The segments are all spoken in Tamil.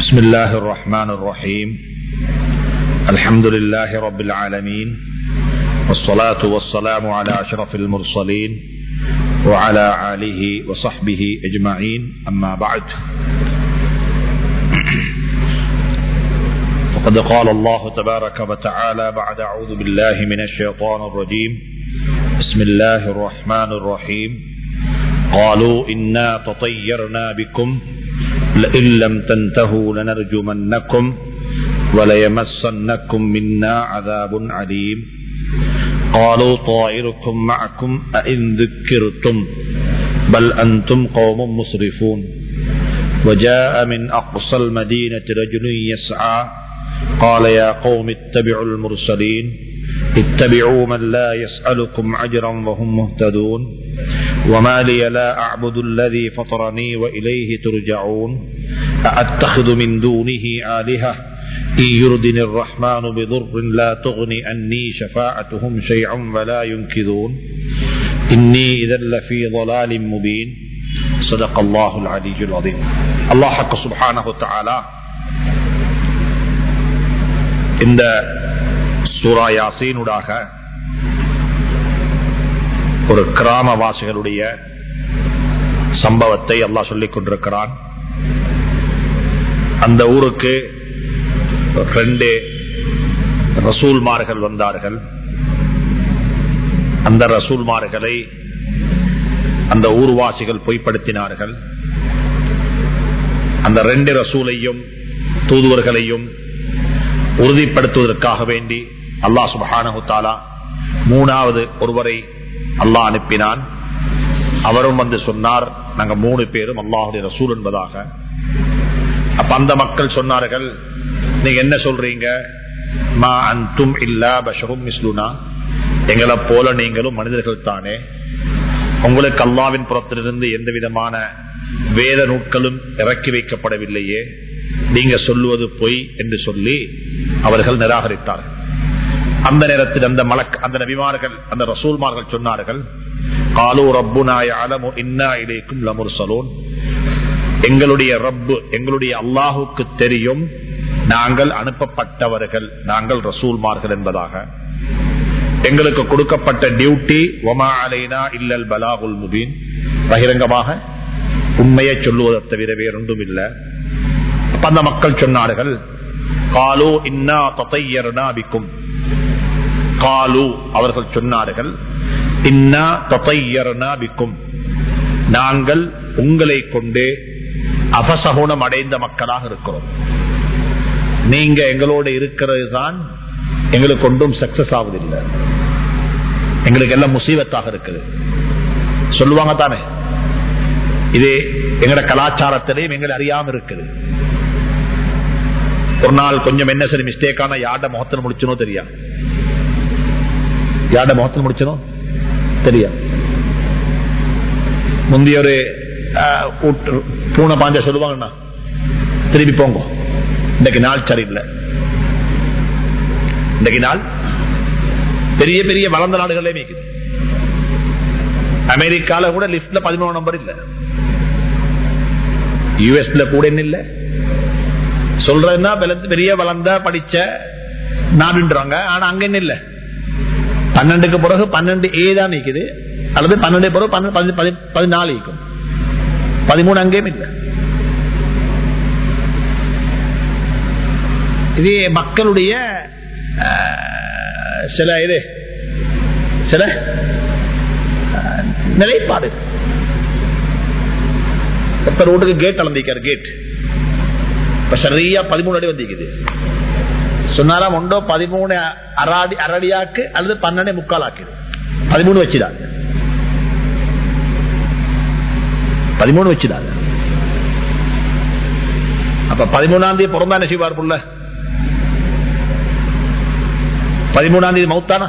بسم الله الرحمن الرحيم الحمد لله رب العالمين والصلاة والسلام على أشرف المرسلين وعلى آله وصحبه أجمعين أما بعد وقد قال الله تبارك وتعالى بعد أعوذ بالله من الشيطان الرجيم بسم الله الرحمن الرحيم قالوا إنا تطيرنا بكم لئن لم تنتهوا لنرجمنكم وليمسنكم منا عذاب عليم قالوا طائركم معكم أئن ذكرتم بل أنتم قوم مسرفون وجاء من أقصى المدينة رجل يسعى قال يا قوم اتبعوا المرسلين اتبعوا من لا يسألكم عجرا وهم مهتدون وما لي لا أعبد الذي فطرني وإليه ترجعون أأتخذ من دونه آلهة إن يردني الرحمن بضر لا تغني أني شفاعتهم شيئا ولا ينكذون إني إذا لفي ضلال مبين صدق الله العلي العظيم الله حق سبحانه وتعالى இந்த சூரா யாசீனுடாக ஒரு கிராமவாசிகளுடைய சம்பவத்தை அல்லாஹ் சொல்லிக் கொண்டிருக்கிறான் அந்த ஊருக்கு ரெண்டு ரசூல்மார்கள் வந்தார்கள் அந்த ரசூல்மார்களை அந்த ஊர்வாசிகள் பொய்ப்படுத்தினார்கள் அந்த ரெண்டு ரசூலையும் தூதுவர்களையும் உறுதிப்படுத்துவதற்காக வேண்டி அல்லாஹ் சுபஹானஹு தாலா மூணாவது ஒருவரை அல்லாஹ் அனுப்பினான் அவரும் வந்து சொன்னார் நாங்க மூணு பேரும் அல்லாஹுடைய ரசூல் என்பதாக அப்ப அந்த மக்கள் சொன்னார்கள் நீங்க என்ன சொல்றீங்க மா அன்தும் இல்லா பஷரும் மிஸ்லுனா எங்களை போல நீங்களும் மனிதர்கள் தானே உங்களுக்கு அல்லாவின் புறத்திலிருந்து எந்த விதமான வேத நூட்களும் இறக்கி வைக்கப்படவில்லையே நீங்க சொல்லுவது பொய் என்று சொல்லி அவர்கள் நிராகரித்தார்கள் அந்த நேரத்தில் அந்த மலக் அந்த நபிமார்கள் அந்த ரசூல்மார்கள் சொன்னார்கள் காலு ரப்புனாய அலமு இன்னா இலேக்கும் லமுர் சலூன் எங்களுடைய ரப்பு எங்களுடைய அல்லாஹுக்கு தெரியும் நாங்கள் அனுப்பப்பட்டவர்கள் நாங்கள் ரசூல்மார்கள் என்பதாக எங்களுக்கு கொடுக்கப்பட்ட டியூட்டி ஒமா அலைனா இல்லல் பலாகுல் முபீன் பகிரங்கமாக உண்மையை சொல்லுவதை தவிர வேறொன்றும் இல்லை அந்த மக்கள் சொன்னார்கள் காலு இன்னா தத்தையர்னா பிக்கும் காலு அவர்கள் சொன்னார்கள் இன்னா தத்தையர்னா பிக்கும் நாங்கள் உங்களை கொண்டு அபசகுணம் அடைந்த மக்களாக இருக்கிறோம் நீங்க எங்களோட இருக்கிறது தான் எங்களுக்கு ஒன்றும் சக்சஸ் ஆவதில்லை எங்களுக்கு எல்லாம் முசீபத்தாக இருக்குது சொல்லுவாங்க தானே இது எங்கட கலாச்சாரத்திலையும் எங்களை அறியாம இருக்குது ஒரு நாள் கொஞ்சம் என்ன சரி மிஸ்டேக்கான யாட முகத்தில் முடிச்சனோ தெரியா யாட முகத்தில் முடிச்சனோ தெரியா முந்தைய ஒரு பூனை பாஞ்ச சொல்லுவாங்கண்ணா திருப்பி போங்க இன்னைக்கு நாள் சரியில்லை இன்னைக்கு நாள் பெரிய பெரிய வளர்ந்த நாடுகளே மேய்க்குது அமெரிக்கால கூட லிப்ட்ல பதிமூணு நம்பர் இல்ல யூஎஸ்ல கூட என்ன இல்ல சொல்றதுன்னா பெரிய வளர்ந்த படிச்ச நாடுன்றாங்க ஆனா அங்க என்ன இல்ல பன்னெண்டுக்கு பிறகு பன்னெண்டு ஏ தான் நிக்குது அல்லது பன்னெண்டு பிறகு பதினாலு இருக்கும் பதிமூணு அங்கேயும் இல்லை இது மக்களுடைய சில இது சில நிலைப்பாடு ஒருத்தர் ரோட்டுக்கு கேட் அளந்திருக்காரு கேட் இப்ப சரியா பதிமூணு அடி வந்திருக்குது சொன்னாராம் ஒன்றோ பதிமூணு அராடி அரடியாக்கு அல்லது பன்னெண்டு முக்கால் ஆக்குது பதிமூணு வச்சுதாங்க பதிமூணு வச்சுதாங்க அப்ப பதிமூணாம் தேதி பிறந்தா என்ன செய்வார் புள்ள பதிமூணாம் தேதி மௌத்தானா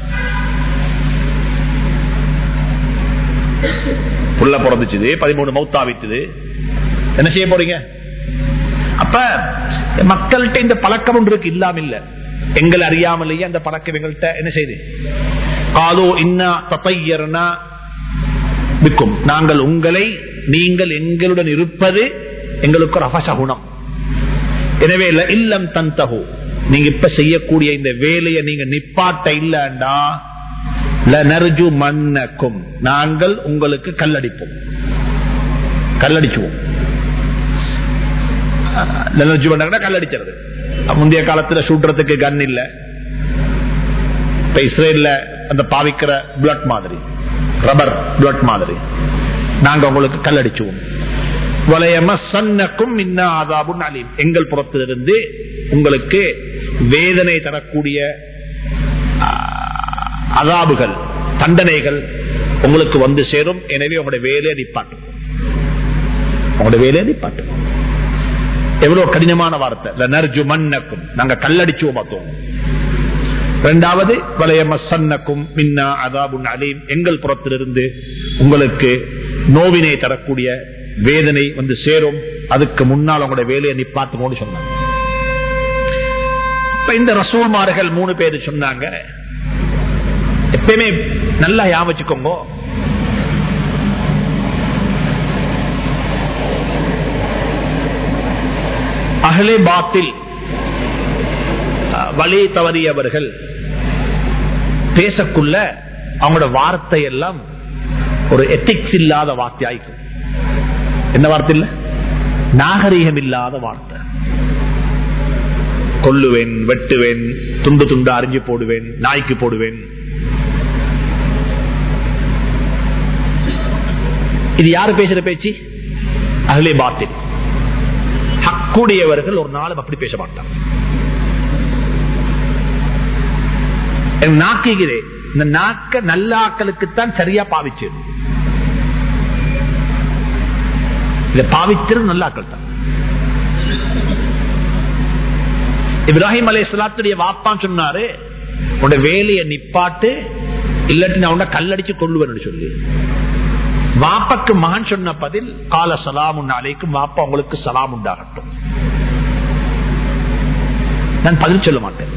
புள்ள பிறந்துச்சுது பதிமூணு மௌத்தா வித்துது என்ன செய்ய போறீங்க அப்ப மக்கள்கிட்ட இந்த பழக்கம் ஒன்று இருக்கு இல்லாம இல்ல எங்களை அறியாமலேயே அந்த பழக்கம் எங்கள்கிட்ட என்ன செய்யுது காலோ இன்னா தப்பையர்னா விற்கும் நாங்கள் உங்களை நீங்கள் எங்களுடன் இருப்பது எங்களுக்கு ஒரு அபசகுணம் எனவே இல்ல- இல்லம் தந்தகு நீங்க இப்ப செய்யக்கூடிய இந்த வேலையை நீங்க நிப்பாட்ட இல்லண்டா நர்ஜு மன்னக்கும் நாங்கள் உங்களுக்கு கல்லடிப்போம் கல்லடிச்சுவோம் நர்ஜு மன்னக்குனா கல்லடிக்கிறது முந்தைய காலத்துல சுடுறதுக்கு கன் இல்ல இப்ப இஸ்ரேல்ல அந்த பாவிக்கிற பிளட் மாதிரி ரப்பர் பிளட் மாதிரி நாங்க உங்களுக்கு கல்லடிச்சுவோம் வலையமசன்னக்கும் இன்னா ஆதாபுன் அலீம். எங்கள் புறத்திலிருந்து உங்களுக்கு வேதனை தரக்கூடிய ஆ, அதாபுகள் தண்டனைகள் உங்களுக்கு வந்து சேரும் எனவே உங்களுடைய வேலையை நிப்பாட்டும் உங்களுடைய வேலையை நிப்பாட்டும் எவ்வளவு கடினமான வார்த்தை "ல நர்ஜு மன்னக்கும் நாங்க கல்லடிச்சுவோம் பார்த்தோம் இரண்டாவது வலையமசன்னக்கும் மின்னா அதாபுன் அலீம் எங்கள் புறத்திலிருந்து உங்களுக்கு நோவினை தரக்கூடிய வேதனை வந்து சேரும் அதுக்கு முன்னால் உங்களுடைய வேலையை நிப்பாட்டுமோன்னு சொன்னாங்க இப்ப இந்த ரசூல்மார்கள் மூணு பேர் சொன்னாங்க எப்பயுமே நல்லா ஞாபகம் வச்சுக்கோங்க அகலே பாத்தில் அஹ், வழி தவறியவர்கள் பேசக்குள்ள அவங்களோட வார்த்தை எல்லாம் ஒரு எத்திக்ஸ் இல்லாத வார்த்தையாய்க்கும் என்ன வார்த்தை இல்ல நாகரீகம் இல்லாத வார்த்தை கொல்லுவேன் வெட்டுவேன் துண்டு துண்டு அரிஞ்சு போடுவேன் நாய்க்கு போடுவேன் இது யாரு பேசுற பேச்சு அகலே பாத்தில் ஹக்குடையவர்கள் ஒரு நாளும் அப்படி பேச மாட்டாங்க என் நாக்குகிறே இந்த நாக்க நல்லாக்களுக்குத்தான் சரியா பாவிச்சு இதை பாவிச்சது நல்லாக்கள் தான் இப்ராஹிம் அலை சலாத்துடைய வாப்பான் சொன்னாரு உன்னோட வேலையை நிப்பாட்டு இல்லாட்டி நான் உன்னை கல்லடிச்சு கொள்ளுவேன் சொல்லி வாப்பக்கு மகன் சொன்ன பதில் கால சலாம் அலைக்கும் வாப்பா உங்களுக்கு சலாம் உண்டாகட்டும் நான் பதில் சொல்ல மாட்டேன்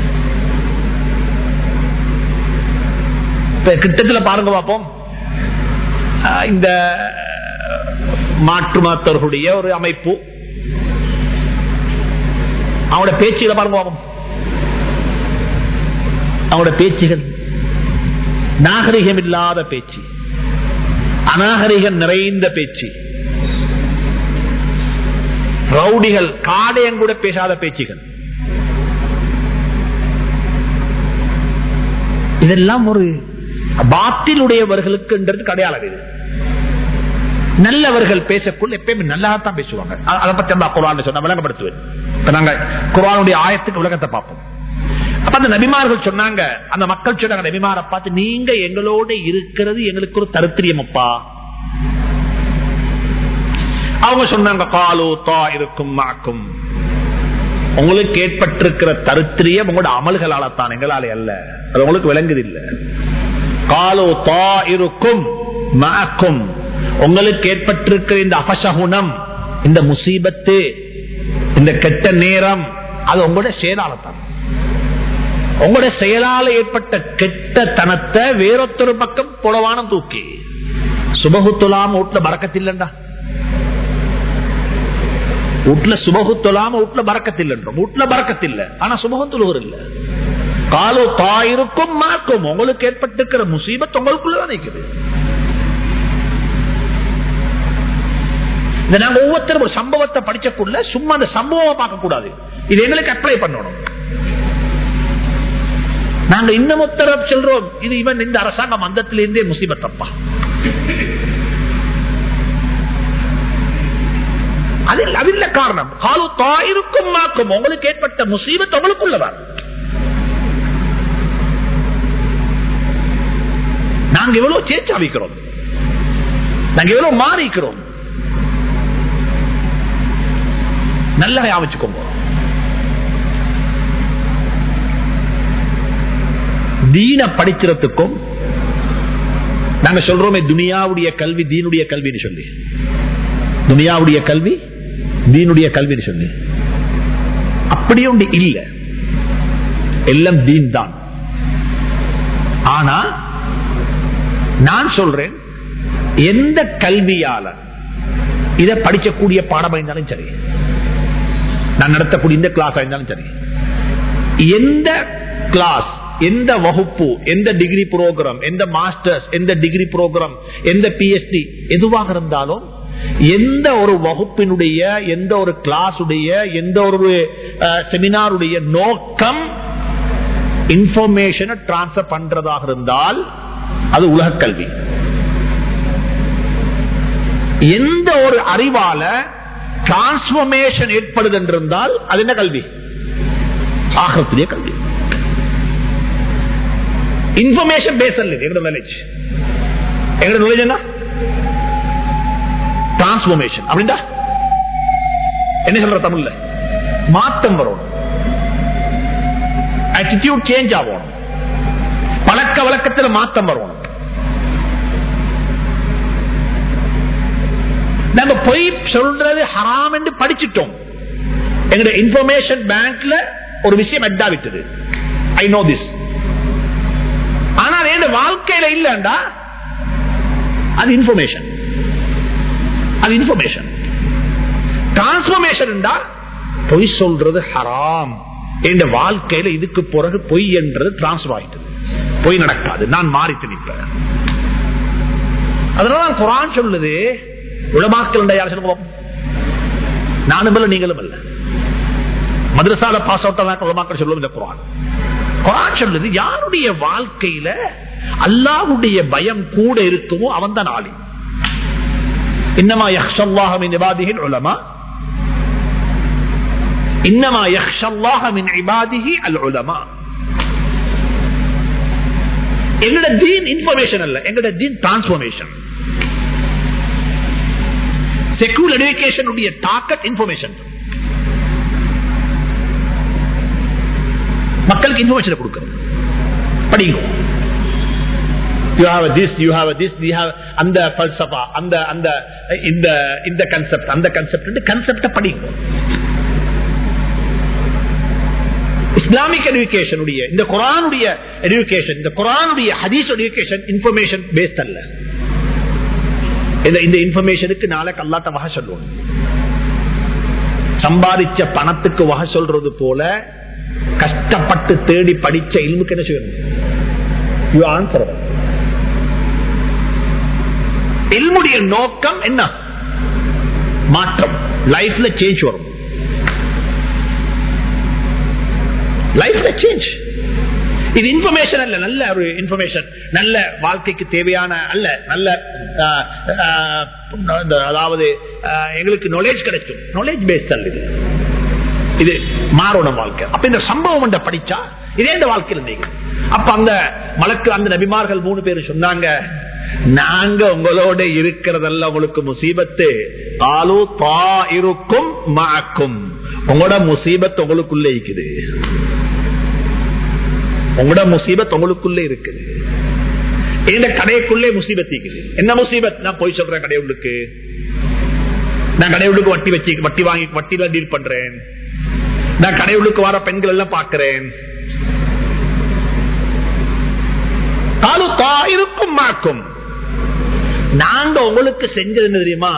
இப்ப கிட்டத்துல பாருங்க பார்ப்போம் ஆஹ் இந்த மாற்று மாத்தவர்களுடைய ஒரு அமைப்பு அவனோட பேச்சுகளை பாருங்க பார்ப்போம் அவனோட பேச்சுகள் நாகரிகம் இல்லாத பேச்சு அநாகரிகம் நிறைந்த பேச்சு ரவுடிகள் காடையங்கூட பேசாத பேச்சுகள் இதெல்லாம் ஒரு பாத்திலுடையவர்களுக்கு அடையாளம் இது நல்லவர்கள் பேசக்குள்ள எப்பயுமே நல்லாதான் பேசுவாங்க அ- அதை பத்தி அந்த குரான் சொன்ன விளங்கப்படுத்துவேன் இப்ப நாங்க குரானுடைய ஆயத்துக்கு விளக்கத்தை பார்ப்போம் அப்ப அந்த நபிமார்கள் சொன்னாங்க அந்த மக்கள் சொன்னாங்க நபிமாரை பார்த்து நீங்க எங்களோட இருக்கிறது எங்களுக்கு ஒரு தருத்திரியம் அப்பா அவங்க சொன்னாங்க காலோ தா இருக்கும் மாக்கும் உங்களுக்கு ஏற்பட்டிருக்கிற தருத்திரியம் உங்களோட அமல்களால தான் எங்களாலே அல்ல அது உங்களுக்கு விளங்குது இல்ல காலோ தா இருக்கும் மாக்கும் உங்களுக்கு ஏற்பட்டிருக்கிற இந்த அபசகுணம் இந்த முசீபத்து இந்த கெட்ட நேரம் அது உங்களோட செயலாளத்தான் உங்களுடைய செயலால ஏற்பட்ட கெட்ட தனத்தை வேறொத்தொரு பக்கம் புலவானம் தூக்கி சுபகுத்துலாம் வீட்டுல பறக்கத்தில்லண்டா வீட்டுல சுபகுத்துலாம வீட்டுல பறக்கத்தில்லைன்றோம் வீட்டுல பறக்கத்தில்லை ஆனா சுபகுத்துலூர் இல்ல காலோ தாயிருக்கும் மாக்கும் உங்களுக்கு ஏற்பட்டிருக்கிற முசீபத் உங்களுக்குள்ளதான் நிற்குது இந்த நாங்க ஒவ்வொருத்தரும் ஒரு சம்பவத்தை படிச்சக்குள்ள சும்மா அந்த சம்பவம் பார்க்க கூடாது இது எங்களுக்கு அப்ளை பண்ணணும் நாங்க இன்னும் உத்தரவு சொல்றோம் இது இவன் இந்த அரசாங்க மந்தத்திலிருந்தே முசீபத்தப்பா அதில் அதில்ல காரணம் காலு தாயிருக்கும் மாக்கும் உங்களுக்கு ஏற்பட்ட முசீபத் உங்களுக்குள்ளதான் நாங்க எவ்வளவு சேச்சாவிக்கிறோம் நாங்க எவ்வளவு மாறிக்கிறோம் நல்லா ஞாபகிச்சுக்கோங்க தீன படிக்கிறதுக்கும் நாங்க சொல்றோமே துனியாவுடைய கல்வி தீனுடைய கல்வின்னு சொல்லி துனியாவுடைய கல்வி தீனுடைய கல்வின்னு சொல்லி அப்படி ஒன்று இல்ல எல்லாம் தீன் தான் ஆனா நான் சொல்றேன் எந்த கல்வியால இதை படிக்கக்கூடிய பாடம் இருந்தாலும் சரி நான் நடத்தக்கூடிய இந்த கிளாஸ் இருந்தாலும் சரி எந்த கிளாஸ் எந்த வகுப்பு எந்த டிகிரி புரோகிராம் எந்த மாஸ்டர்ஸ் எந்த டிகிரி புரோகிராம் எந்த பிஎச்டி எதுவாக இருந்தாலும் எந்த ஒரு வகுப்பினுடைய எந்த ஒரு கிளாஸ் உடைய எந்த ஒரு செமினாருடைய நோக்கம் இன்ஃபர்மேஷனை டிரான்ஸ்பர் பண்றதாக இருந்தால் அது உலக கல்வி எந்த ஒரு அறிவால டிரான்ஸ்பர்மேஷன் ஏற்படுது என்றிருந்தால் அது என்ன கல்வி ஆகத்திலே கல்வி இன்ஃபர்மேஷன் பேஸ் அல்லது எங்களோட நாலேஜ் எங்களோட நாலேஜ் என்ன டிரான்ஸ்பர்மேஷன் அப்படின்டா என்ன சொல்ற தமிழ்ல மாற்றம் வரும் ஆட்டிடியூட் சேஞ்ச் ஆகும் பழக்க வழக்கத்தில் மாற்றம் வரும் நம்ம பொய் சொல்றது ஹராம் என்று படிச்சிட்டோம் எங்களுடைய இன்ஃபர்மேஷன் பேங்க்ல ஒரு விஷயம் அட்டா விட்டது ஐ நோ திஸ் ஆனால் என் வாழ்க்கையில இல்லண்டா அது இன்ஃபர்மேஷன் அது இன்ஃபர்மேஷன் டிரான்ஸ்பர்மேஷன் பொய் சொல்றது ஹராம் என் வாழ்க்கையில இதுக்கு பிறகு பொய் என்றது டிரான்ஸ்பர் ஆயிட்டது பொய் நடக்காது நான் மாறித்து நிற்பேன் அதனால குரான் சொல்லுது உலமாக்கள் யார் சொல்லுங்க நானும் இல்ல நீங்களும் இல்ல மதுரசால பாஸ் அவுட் உலமாக்கள் சொல்லுவோம் இந்த குரான் குரான் சொல்லுது யாருடைய வாழ்க்கையில அல்லாவுடைய பயம் கூட இருக்குமோ அவன் தான் ஆளி இன்னமா யக்ஷல்லாஹமின் இபாதிகின் உலமா இன்னமா யக்ஷல்லாஹமின் இபாதிகி அல் உலமா எங்களோட தீன் இன்ஃபர்மேஷன் அல்ல எங்களோட தீன் transformation secular education target information மக்களுக்கு இன்ஃபர்மேஷன் கொடுக்கிறது படிங்க you have this you have this you have அந்த பல்சபா அந்த அந்த இந்த இந்த கன்செப்ட் அந்த கன்செப்ட் கன்செப்ட படிங்க இஸ்லாமிக் எடுக்கேஷன் இந்த குரானுடைய எடுக்கேஷன் இந்த குரானுடைய ஹதீஸ் எடுக்கேஷன் இன்ஃபர்மேஷன் பேஸ்ட் அல்ல இந்த இன்ஃபர்மேஷனுக்கு நாளைக்கு அல்லாட்ட வகை சொல்லுவோம் சம்பாதிச்ச பணத்துக்கு வகை சொல்றது போல கஷ்டப்பட்டு தேடி படிச்ச இல்முக்கு என்ன செய்யணும் யூ ஆன்சர் இல்முடைய நோக்கம் என்ன மாற்றம் லைஃப்ல சேஞ்ச் வரும் லைஃப்ல சேஞ்ச் இது இன்ஃபர்மேஷன் அல்ல நல்ல ஒரு இன்ஃபர்மேஷன் நல்ல வாழ்க்கைக்கு தேவையான அல்ல நல்ல அதாவது எங்களுக்கு நாலேஜ் கிடைக்கும் நாலேஜ் பேஸ்ட் அல்ல இது இது மாறணும் வாழ்க்கை அப்ப இந்த சம்பவம் படிச்சா இதே இந்த வாழ்க்கையில் நீங்க அப்ப அந்த மலக்கு அந்த நபிமார்கள் மூணு பேர் சொன்னாங்க நாங்க உங்களோட இருக்கிறதல்ல உங்களுக்கு முசீபத்து ஆலு தா இருக்கும் மாக்கும் உங்களோட முசீபத் உங்களுக்குள்ள இருக்குது உங்களோட முசீபத் உங்களுக்குள்ள இருக்குது இந்த கடைக்குள்ளே முசீபத் இருக்குது என்ன முசீபத் நான் போய் சொல்றேன் கடையுள்ளுக்கு நான் கடையுள்ளுக்கு வட்டி வச்சு வட்டி வாங்கி வட்டியில டீல் பண்றேன் நான் கடையுள்ளுக்கு வர பெண்கள் எல்லாம் பாக்குறேன் இருக்கும் மாக்கும் நாங்க உங்களுக்கு செஞ்சது என்ன தெரியுமா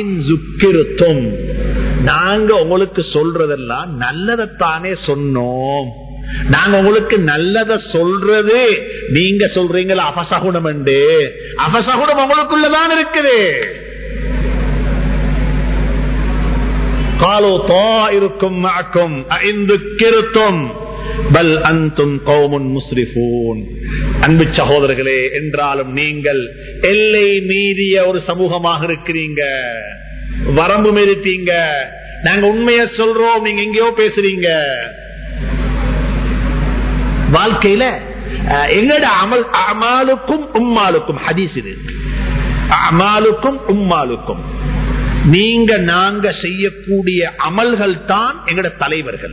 நாங்க உங்களுக்கு சொல்றதெல்லாம் நல்லதைத்தானே சொன்னோம் நாங்க உங்களுக்கு நல்லத சொல்றது நீங்க சொல்றீங்களா அபசகுணம் என்று அபசகுணம் உங்களுக்குள்ளதான் இருக்குது காலோ தோ இருக்கும் ஐந்து கிருத்தம் பல் அந்தும் கௌமுன் முஸ்ரிஃபூன் அன்பு சகோதரர்களே என்றாலும் நீங்கள் எல்லை மீறிய ஒரு சமூகமாக இருக்கிறீங்க வரம்பு மீறிட்டீங்க நாங்க உண்மைய சொல்றோம் நீங்க எங்கேயோ பேசுறீங்க வாழ்க்கையில எங்கட அமல் அமாலுக்கும் உம்மாலுக்கும் ஹதீஸ் இது அமாலுக்கும் உம்மாலுக்கும் நீங்க நாங்க செய்யக்கூடிய அமல்கள் தான் எங்கட தலைவர்கள்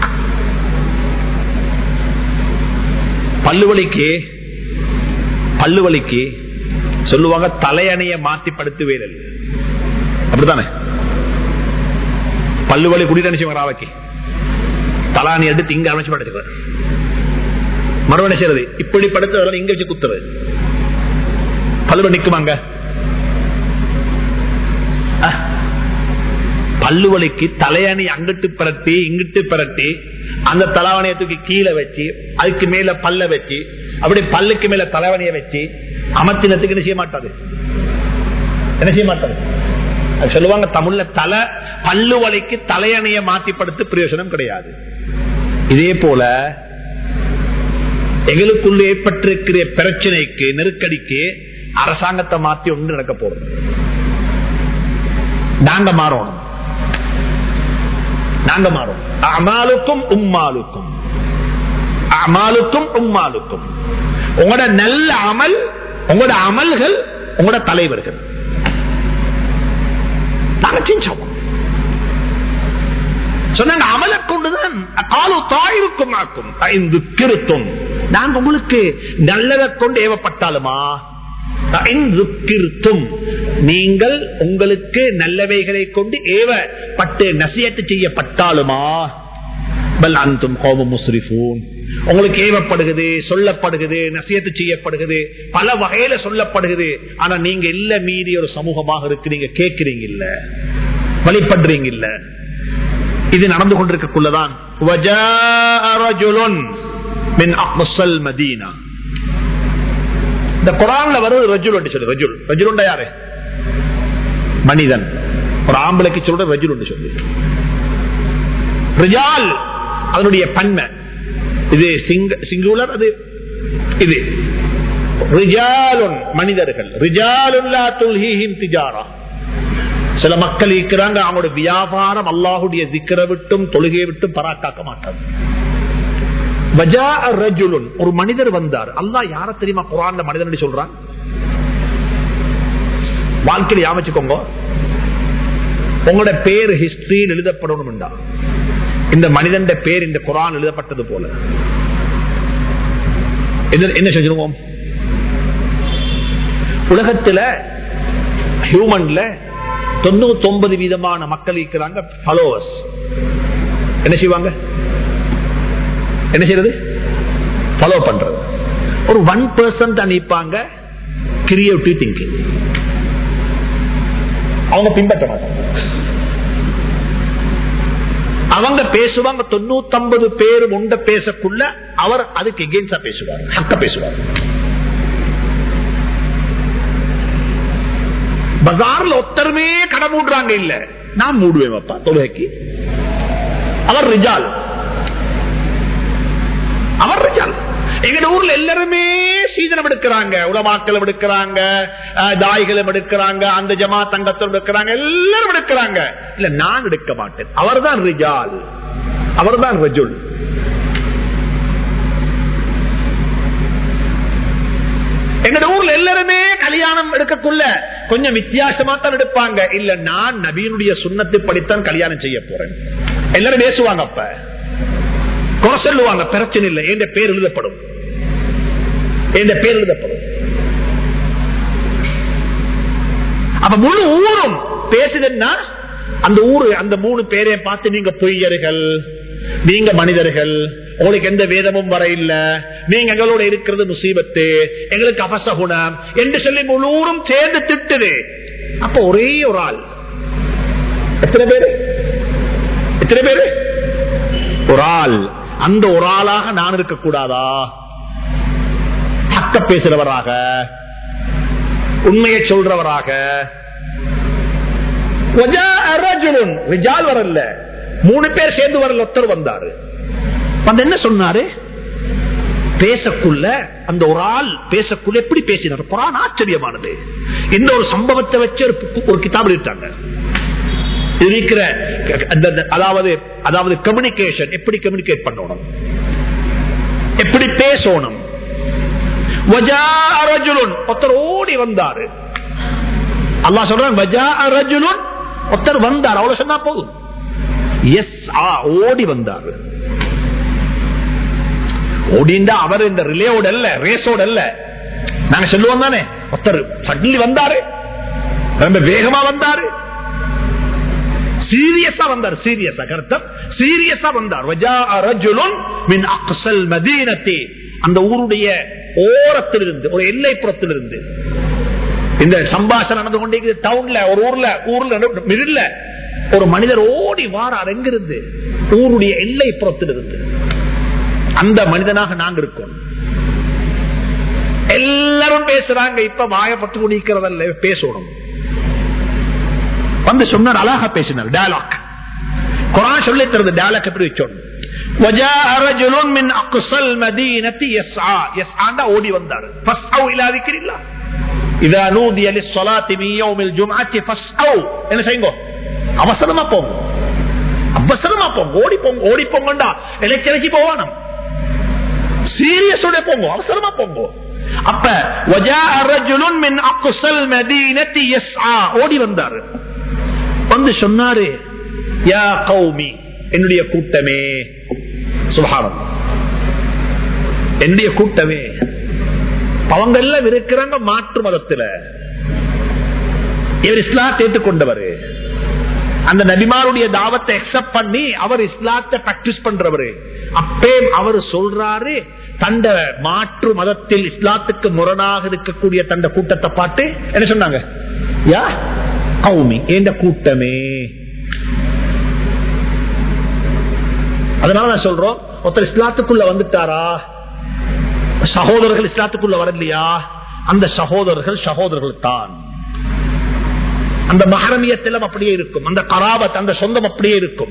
பல்லுவலிக்கு பல்லுவலிக்கு சொல்லுவாங்க தலையணைய மாத்தி படுத்துவேன் அப்படித்தானே பல்லுவலி குடிட்டு நினைச்சு ராவைக்கு தலானி எடுத்து இங்க அமைச்சு படுத்துக்கிறார் மறுவனை செய்யறது இப்படி படுத்து இங்க வச்சு குத்துறது பல்லுவ நிக்குமாங்க பல்லுவலிக்கு தலையணி அங்கிட்டு பிரட்டி இங்கிட்டு பிரட்டி அந்த தலைவணியை தூக்கி கீழே வச்சு அதுக்கு மேல பல்ல வச்சு அப்படி பல்லுக்கு மேல தலைவணியை வச்சு அமர்த்தினத்துக்கு என்ன செய்ய மாட்டாது என்ன செய்ய மாட்டாது அது சொல்லுவாங்க தமிழ்ல தலை பல்லு வலிக்கு தலையணைய மாற்றிப்படுத்த பிரயோஜனம் கிடையாது இதே போல எங்களுக்குள்ள ஏற்பட்டிருக்கிற பிரச்சனைக்கு நெருக்கடிக்கு அரசாங்கத்தை மாத்தி ஒன்று நடக்க போறோம் நாங்க மாறணும் நாங்க மாறும் அமாலுக்கும் உம்மாலுக்கும் அமாலுக்கும் உம்மாலுக்கும் உங்களோட நல்ல அமல் உங்களோட அமல்கள் உங்களோட தலைவர்கள் நாங்க செஞ்சோம் சொன்னாங்க அமலை கொண்டுதான் காலு தாயிருக்கும் ஆக்கும் ஐந்து கிருத்தும் நாங்க உங்களுக்கு நல்லதை கொண்டு ஏவப்பட்டாலுமா நீங்கள் உங்களுக்கு நல்லவைகளை கொண்டு ஏவப்பட்டு நசியத்து செய்யப்பட்டாலுமா உங்களுக்கு ஏவப்படுகிறது சொல்லப்படுகிறது நசியத்து செய்யப்படுகிறது பல வகையில சொல்லப்படுகிறது ஆனா நீங்க இல்ல மீறி ஒரு சமூகமாக இருக்கிறீங்க கேட்கிறீங்க இல்ல வழிபடுறீங்க இல்ல இது நடந்து கொண்டிருக்கக்குள்ளதான் மதீனா இந்த குரான்ல வருது ரஜுல் சொல்லு ரஜுல் ரஜுல் யாரு மனிதன் ஒரு ஆம்பளைக்கு சொல்ற ரஜுல் சொல்லு ரிஜால் அதனுடைய பன்மை இது சிங்குலர் அது இது ரிஜாலுன் மனிதர்கள் ரிஜாலுல்லா துல்ஹிஹிம் திஜாரா சில மக்கள் இருக்கிறாங்க அவங்களோட வியாபாரம் அல்லாஹுடைய திக்கர விட்டும் தொழுகையை விட்டும் பராக்காக்க மாட்டாங்க ஒரு மனிதர் வந்தார் அல்லாஹ் யார தெரியுமா குரான் மனிதன் சொல்றான் வாழ்க்கையில் யாமச்சுக்கோங்க உங்களோட பேர் ஹிஸ்டரியில் எழுதப்படணும் இந்த மனிதன் பேர் இந்த குரான் எழுதப்பட்டது போல என்ன செஞ்சிருவோம் உலகத்துல ஹியூமன்ல தொண்ணூத்தி ஒன்பது வீதமான மக்கள் இருக்கிறாங்க ஃபாலோவர்ஸ் என்ன செய்வாங்க என்ன செய்யறது ஃபாலோ பண்றது ஒரு ஒன் பர்சன்ட் அனுப்பாங்க கிரியேட்டிவ் திங்கிங் அவங்க பின்பற்ற மாட்டாங்க அவங்க பேசுவாங்க தொண்ணூத்தி ஐம்பது பேர் உண்ட பேசக்குள்ள அவர் அதுக்கு எகேன்ஸ்டா பேசுவார் ஹக்க பேசுவார் பஜார்ல ஒத்தருமே கடை மூடுறாங்க இல்ல நான் மூடுவேன் அப்பா தொழுகைக்கு அவர் ரிஜால் அவர் ரிஜால் எங்க ஊர்ல எல்லாருமே சீதனம் எடுக்கிறாங்க உலமாக்களும் எடுக்கிறாங்க தாய்களும் எடுக்கிறாங்க அந்த ஜமா தங்கத்திலும் எடுக்கிறாங்க எல்லாரும் எடுக்கிறாங்க இல்ல நான் எடுக்க மாட்டேன் அவர் தான் ரிஜால் அவர் தான் ரஜுல் எங்க ஊர்ல எல்லாருமே கல்யாணம் எடுக்கக்குள்ள கொஞ்சம் வித்தியாசமா தான் எடுப்பாங்க இல்ல நான் நபீனுடைய சுண்ணத்தை படித்தான் கல்யாணம் செய்ய போறேன் எல்லாரும் பேசுவாங்க அப்ப குறை சொல்லுவாங்க பிரச்சனை இல்லை என் பேர் எழுதப்படும் என் பேர் எழுதப்படும் அப்ப முழு ஊரும் பேசுதுன்னா அந்த ஊரு அந்த மூணு பேரை பார்த்து நீங்க பொய்யர்கள் நீங்க மனிதர்கள் உங்களுக்கு எந்த வேதமும் வர இல்ல நீங்க எங்களோட இருக்கிறது முசீபத்து எங்களுக்கு அபசகுணம் என்று சொல்லி முழு ஊரும் சேர்ந்து திட்டுது அப்ப ஒரே ஒரு ஆள் எத்தனை பேரு எத்தனை பேரு ஒரு ஆள் அந்த ஒரு ஆளாக நான் இருக்கக்கூடாதா அக்க பேசுறவராக உண்மையை சொல்றவராக வரல மூணு பேர் சேர்ந்து வரல ஒருத்தர் வந்தாரு வந்து என்ன சொன்னாரு பேசக்குள்ள அந்த ஒரு ஆள் பேசக்குள்ள எப்படி பேசினார் புறான் ஆச்சரியமானது இந்த ஒரு சம்பவத்தை வச்சு ஒரு கிதாப் இருக்காங்க இருக்கிற அதாவது அதாவது கம்யூனிகேஷன் எப்படி கம்யூனிகேட் பண்ணணும் எப்படி பேசணும் ஒருத்தர் ஓடி வந்தாரு அல்லா சொல்றான் ஒருத்தர் வந்தார் அவ்வளவு சொன்னா போதும் எஸ் ஆ ஓடி வந்தாரு ஓடிண்டா அவர் இந்த ரிலேயோட அல்ல ரேஸோட அல்ல நாங்க சொல்லுவோம் தானே ஒருத்தர் சட்லி வந்தாரு ரொம்ப வேகமா வந்தாரு சீரியஸா வந்தார் சீரியஸா கருத்தம் சீரியஸா வந்தார் அந்த ஊருடைய ஓரத்திலிருந்து ஒரு எல்லைப்புறத்திலிருந்து இந்த சம்பாஷணம் நடந்து கொண்டிருக்கிறது டவுன்ல ஒரு ஊர்ல ஊர்ல மிடில் ஒரு மனிதர் ஓடி வாரார் எங்கிருந்து ஊருடைய எல்லை புறத்திலிருந்து அந்த மனிதனாக நாங்க இருக்கோம் எல்லாரும் பேசுறாங்க இப்ப வாயப்பட்டு குடிக்கிறதல்ல பேசணும் வந்து சொன்னார் அழகா பேசினார் டயலாக் குரான் சொல்லி தருது டயலாக் எப்படி வச்சோம் وجاء رجل من اقصى المدينه يسعى يسعى ஓடி வந்தார் فاسعوا الى ذكر الله اذا نودي للصلاه من يوم الجمعه فاسعوا என்ன செய்யுங்க அவசரமா போங்க அவசரமா போங்க ஓடி போங்க ஓடி போங்கண்டா இலக்கிழக்கி போவானம் சீரியஸோட போங்க அவசரமா போங்க அப்ப وجاء رجل من اقصى المدينه يسعى ஓடி வந்தார் வந்து சொன்னாரு யா கௌமி என்னுடைய கூட்டமே சுகாரம் என்னுடைய கூட்டமே அவங்க எல்லாம் இருக்கிறாங்க மாற்று மதத்துல இவர் இஸ்லாத்தை ஏற்றுக்கொண்டவர் அந்த நபிமாருடைய தாவத்தை அக்செப்ட் பண்ணி அவர் இஸ்லாத்தை பிராக்டிஸ் பண்றவரு அப்பே அவர் சொல்றாரு தண்ட மாற்று மதத்தில் இஸ்லாத்துக்கு முரணாக இருக்கக்கூடிய தண்ட கூட்டத்தை பார்த்து என்ன சொன்னாங்க யா கௌமி என்ற கூட்டமே அதனால நான் சொல்றோம் ஒருத்தர் இஸ்லாத்துக்குள்ள வந்துட்டாரா சகோதரர்கள் இஸ்லாத்துக்குள்ள வரலையா அந்த சகோதரர்கள் சகோதரர்கள் தான் அந்த மகரமியத்திலும் அப்படியே இருக்கும் அந்த கராபத் அந்த சொந்தம் அப்படியே இருக்கும்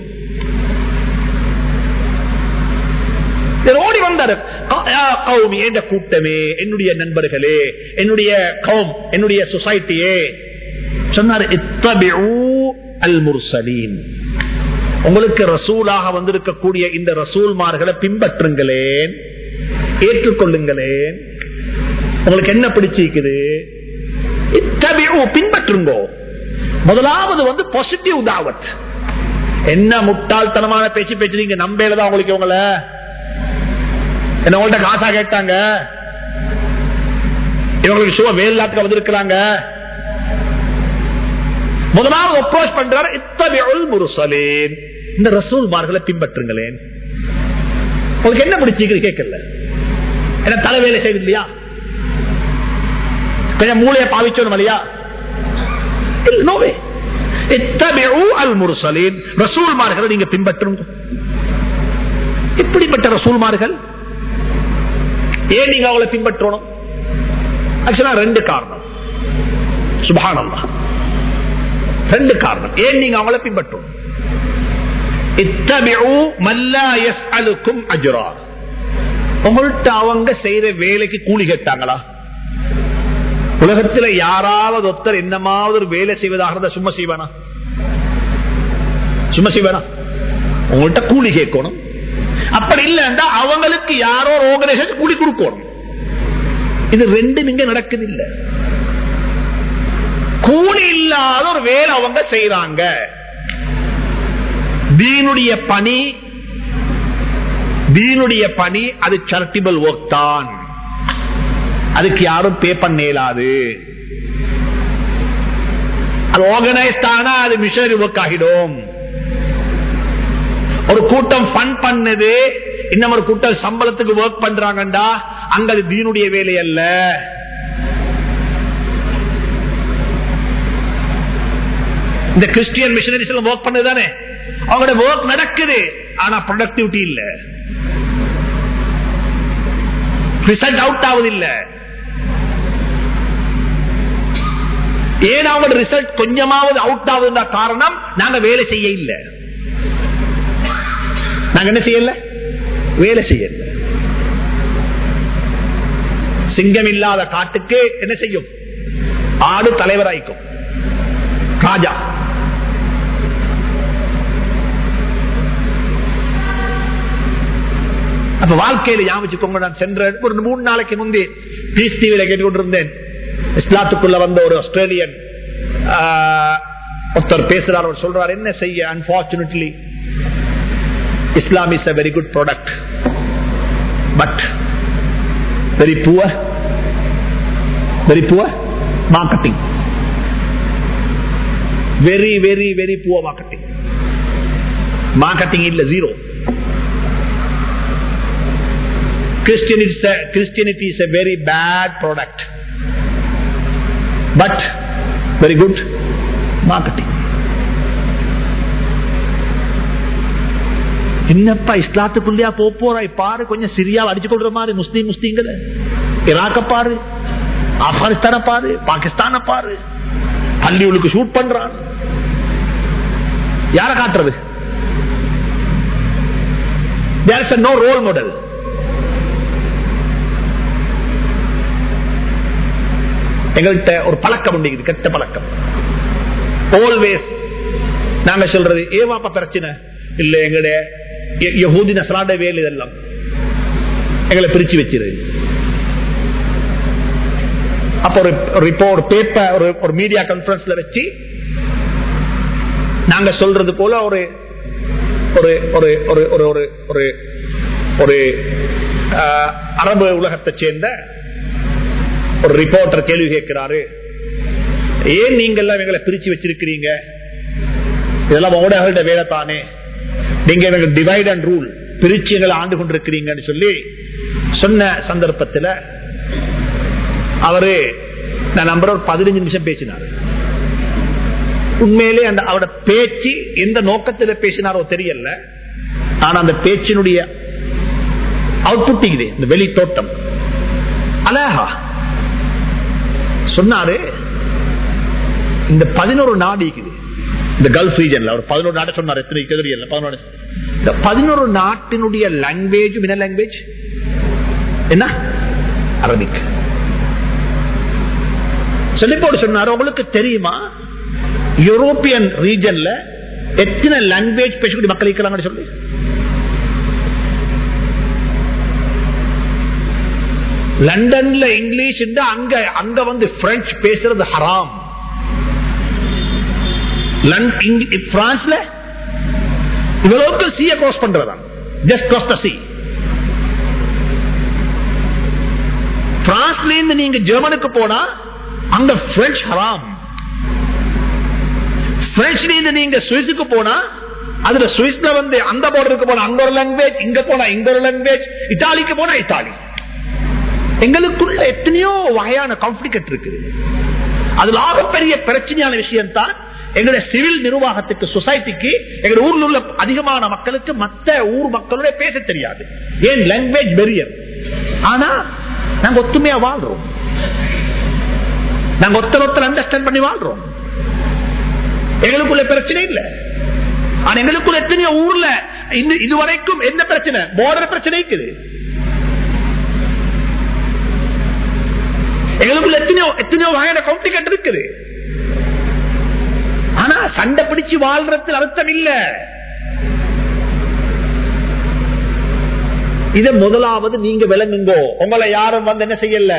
ஓடி வந்தார் என்ற கூட்டமே என்னுடைய நண்பர்களே என்னுடைய கௌம் என்னுடைய சொசைட்டியே சொன்னார் அல் முர்சலீன் உங்களுக்கு ரசூலாக வந்திருக்கக்கூடிய இந்த ரசூல்மார்களை பின்பற்றுங்களேன் ஏற்றுக்கொள்ளுங்களேன் உங்களுக்கு என்ன பிடிச்சிருக்குது பின்பற்றுங்கோ முதலாவது வந்து பாசிட்டிவ் தாவத் என்ன முட்டாள்தனமான பேச்சு பேச்சு நீங்க நம்பேலதான் உங்களுக்கு உங்களை என்ன உங்கள்ட்ட காசா கேட்டாங்க இவங்களுக்கு சுவ வேலாத்துக்கு வந்திருக்கிறாங்க முதலாவது அப்ரோச் பண்றாரு இத்தகைய முருசலேன் இந்த ரசூல்மார்களை பின்பற்றுங்களேன் உங்களுக்கு என்ன பிடிச்சிருக்கு கேட்கல என்ன தலைவேலை செய்து இல்லையா கொஞ்சம் மூளையை பாவிச்சோம் இல்லையா நோவே ரசூல்மார்களை நீங்க பின்பற்றுங்க இப்படிப்பட்ட ரசூல்மார்கள் ஏன் நீங்க அவங்களை பின்பற்றணும் ஆக்சுவலா ரெண்டு காரணம் சுபானம்மா ரெண்டு காரணம் ஏன் நீங்க அவங்கள பின்பற்றும் உங்கள்கிட்ட அவங்க செய்யற வேலைக்கு கூலி கேட்டாங்களா உலகத்துல யாராவது ஒருத்தர் என்னமாவது ஒரு வேலை செய்வதாக இருந்தா சும்மா செய்வானா சும்மா செய்வானா உங்கள்கிட்ட கூலி கேட்கணும் அப்படி இல்லைன்னா அவங்களுக்கு யாரோ ஒரு ஆர்கனைசேஷன் கூலி கொடுக்கணும் இது ரெண்டும் இங்க நடக்குது இல்லை கூலி இல்லாத ஒரு வேலை அவங்க செய்யறாங்க தீனுடைய பணி தீனுடைய பணி அது சாரிட்டபிள் ஒர்க் தான் அதுக்கு யாரும் பே பண்ண இயலாது அது ஆர்கனைஸ்ட் ஆனா அது மிஷனரி ஒர்க் ஆகிடும் ஒரு கூட்டம் ஃபன் பண்ணது இன்னும் ஒரு கூட்டம் சம்பளத்துக்கு ஒர்க் பண்றாங்கண்டா அங்க அது தீனுடைய வேலை அல்ல இந்த கிறிஸ்டியன் மிஷனரிஸ் எல்லாம் ஒர்க் பண்ணதுதானே அவங்களோட ஒர்க் நடக்குது ஆனா ப்ரொடக்டிவிட்டி இல்ல ரிசல்ட் அவுட் ஆகுது இல்ல ஏன் அவங்களோட ரிசல்ட் கொஞ்சமாவது அவுட் ஆகுதுன்ற காரணம் நாங்க வேலை செய்ய இல்ல நாங்க என்ன செய்யல வேலை செய்யல சிங்கம் இல்லாத காட்டுக்கு என்ன செய்யும் ஆடு தலைவராய்க்கும் ராஜா அப்ப வாழ்க்கையில யாமிச்சுக்கோங்க நான் சென்ற ஒரு மூணு நாளைக்கு முந்தி பீஸ் டிவியில கேட்டுக்கொண்டிருந்தேன் இஸ்லாத்துக்குள்ள வந்த ஒரு ஆஸ்திரேலியன் ஒருத்தர் பேசுறார் அவர் சொல்றார் என்ன செய்ய unfortunately Islam is a very good product but very poor very poor marketing very very very poor marketing marketing இல்ல zero Christianity is, a, Christianity is a very bad product. But very good marketing. என்னப்பா இஸ்லாத்துக்குள்ளயா போப் போறாய் பாரு கொஞ்சம் சிரியாவை அடிச்சு கொள்ற மாதிரி முஸ்லீம் முஸ்லீம்கள ஈராக்க பாரு ஆப்கானிஸ்தான பாரு பாகிஸ்தான பாரு பள்ளிகளுக்கு ஷூட் பண்றான் யார காட்டுறது There is no role model. எங்கள்கிட்ட ஒரு பழக்கம் உண்டு இது கெட்ட பழக்கம் ஆல்வேஸ் நாங்க சொல்றது ஏவாப்ப பிரச்சனை இல்ல எங்களுடைய ய- யஹூதி நசராட வேல் இதெல்லாம் எங்களை பிரிச்சு வச்சிரு அப்ப ஒரு ஒரு இப்போ ஒரு பேப்பர் ஒரு ஒரு மீடியா கான்பரன்ஸ்ல வச்சு நாங்க சொல்றது போல ஒரு ஒரு ஒரு ஒரு ஒரு ஒரு ஒரு ஒரு ஆஹ், அரபு உலகத்தை சேர்ந்த ஒரு ரிப்போர்ட்டர் கேள்வி கேட்கிறாரு ஏன் நீங்க எல்லாம் எங்களை பிரிச்சு வச்சிருக்கிறீங்க இதெல்லாம் ஊடகங்களோட வேலை தானே நீங்க எனக்கு டிவைட் அண்ட் ரூல் பிரிச்சு எங்களை ஆண்டு கொண்டிருக்கிறீங்கன்னு சொல்லி சொன்ன சந்தர்ப்பத்தில் அவரு நான் நம்புற ஒரு பதினஞ்சு நிமிஷம் பேசினார் உண்மையிலே அந்த அவரோட பேச்சு எந்த நோக்கத்தில் பேசினாரோ தெரியல ஆனா அந்த பேச்சினுடைய அவுட்புட் இது இந்த வெளி தோட்டம் அழகா சொன்னாரு இந்த பதினோரு நாடு இருக்குது இந்த கல்ஃப் ரீஜன்ல ஒரு பதினோரு நாடு சொன்னார் எத்தனை இருக்குது தெரியல பதினோரு இந்த பதினோரு நாட்டினுடைய லாங்குவேஜ் என்ன லாங்குவேஜ் என்ன அரபிக் சொல்லிப்போடு சொன்னார் உங்களுக்கு தெரியுமா யூரோப்பியன் ரீஜன்ல எத்தனை லாங்குவேஜ் பேசக்கூடிய மக்கள் இருக்கிறாங்கன்னு சொல்லி லண்டன்ல இங்கிலீஷ் இருந்தா அங்க அங்க வந்து பிரெஞ்சு பேசுறது ஹராம் லண்- இங்க- பிரான்ஸ்ல இவ்வளவுக்கு சீய கிராஸ் பண்றதா ஜஸ்ட் கிராஸ் த சி பிரான்ஸ்ல இருந்து நீங்க ஜெர்மனுக்கு போனா அங்க பிரெஞ்சு ஹராம் பிரெஞ்சுல இருந்து நீங்க சுவிஸுக்கு போனா அதுல சுவிஸ்ல வந்து அந்த பார்டருக்கு போனா அங்க ஒரு லாங்குவேஜ் இங்க போனா இங்க ஒரு லாங்குவேஜ் இத்தாலிக்கு போனா இத்தாலி எங்களுக்குள்ள எத்தனையோ வகையான கான்பிளிகட் இருக்குது அதுல ஆகப்பெரிய பிரச்சனையான விஷயம் தான் எங்களுடைய சிவில் நிர்வாகத்துக்கு சொசைட்டிக்கு எங்க ஊர்ல உள்ள அதிகமான மக்களுக்கு மத்த ஊர் மக்களோட பேச தெரியாது ஏன் லாங்குவேஜ் பெரியர் ஆனா நாங்க ஒத்துமையா வாழ்றோம் நாங்க ஒருத்தர் ஒருத்தர் அண்டர்ஸ்டாண்ட் பண்ணி வாழ்றோம் எங்களுக்குள்ள பிரச்சனை இல்ல ஆனா எங்களுக்குள்ள எத்தனையோ ஊர்ல இந்த இதுவரைக்கும் என்ன பிரச்சனை போர்டர் பிரச்சனை இருக்குது எங்களுக்குள்ள எத்தனையோ எத்தனையோ வகையான காம்ப்ளிகேட் இருக்குது ஆனா சண்டை பிடிச்சு வாழ்றதுல அர்த்தம் இல்ல இத முதலாவது நீங்க விளங்குங்கோ உங்களை யாரும் வந்து என்ன செய்யல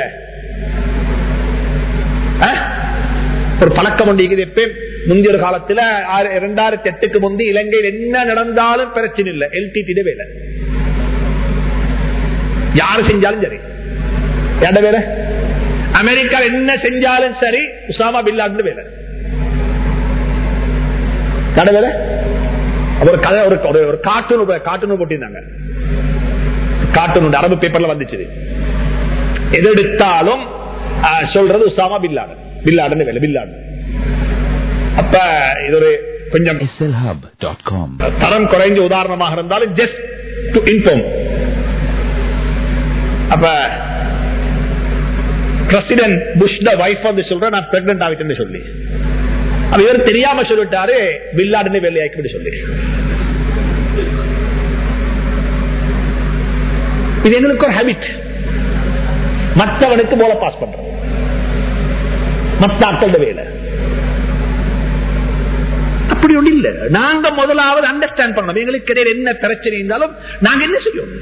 ஆ? ஒரு பழக்கம் உண்டு இருக்குது எப்பயும் முந்தைய ஒரு காலத்துல ஆறு- இரண்டாயிரத்தி எட்டுக்கு முந்தி இலங்கையில் என்ன நடந்தாலும் பிரச்சனை இல்லை எல்டிடி வேலை யாரு செஞ்சாலும் சரி யாட வேலை அமெரிக்கா என்ன செஞ்சாலும் சரி உசாமா பில்லாண்டு வேலை யாட வேலை ஒரு கதை ஒரு ஒரு- ஒரு கார்ட்டூன் கார்ட்டூன் போட்டிருந்தாங்க கார்ட்டூன் அரபு பேப்பர்ல வந்துச்சு எது எடுத்தாலும் ஆ, சொல்றது உசாமா பில்லாடு பில்லாடுன்னு வேலை பில்லாடு அப்ப இது ஒரு கொஞ்சம் slhub.com. தரம் குறைஞ்ச உதாரணமாக இருந்தாலும் ஜஸ்ட் டு இன்ஃபார்ம் அப்ப பிரசிடென்ட் புஷ் த வைஃப் வந்து சொல்ற நான் பிரெக்னன்ட் ஆகிட்டேன்னு சொல்லி அப்ப இவர் தெரியாம சொல்லிட்டாரு பில்லாடுன்னு வேலையாக்கி சொல்லி இது எங்களுக்கு ஒரு ஹேபிட் மற்றவனுக்கு போல பாஸ் பண்றோம் மற்ற ஆட்களோட வேலை அப்படி ஒண்ணு இல்ல நாங்க முதலாவது அண்டர்ஸ்டாண்ட் பண்ணணும் எங்களுக்கு இடையில என்ன பிரச்சனை இருந்தாலும் நாங்க என்ன செய்யணும்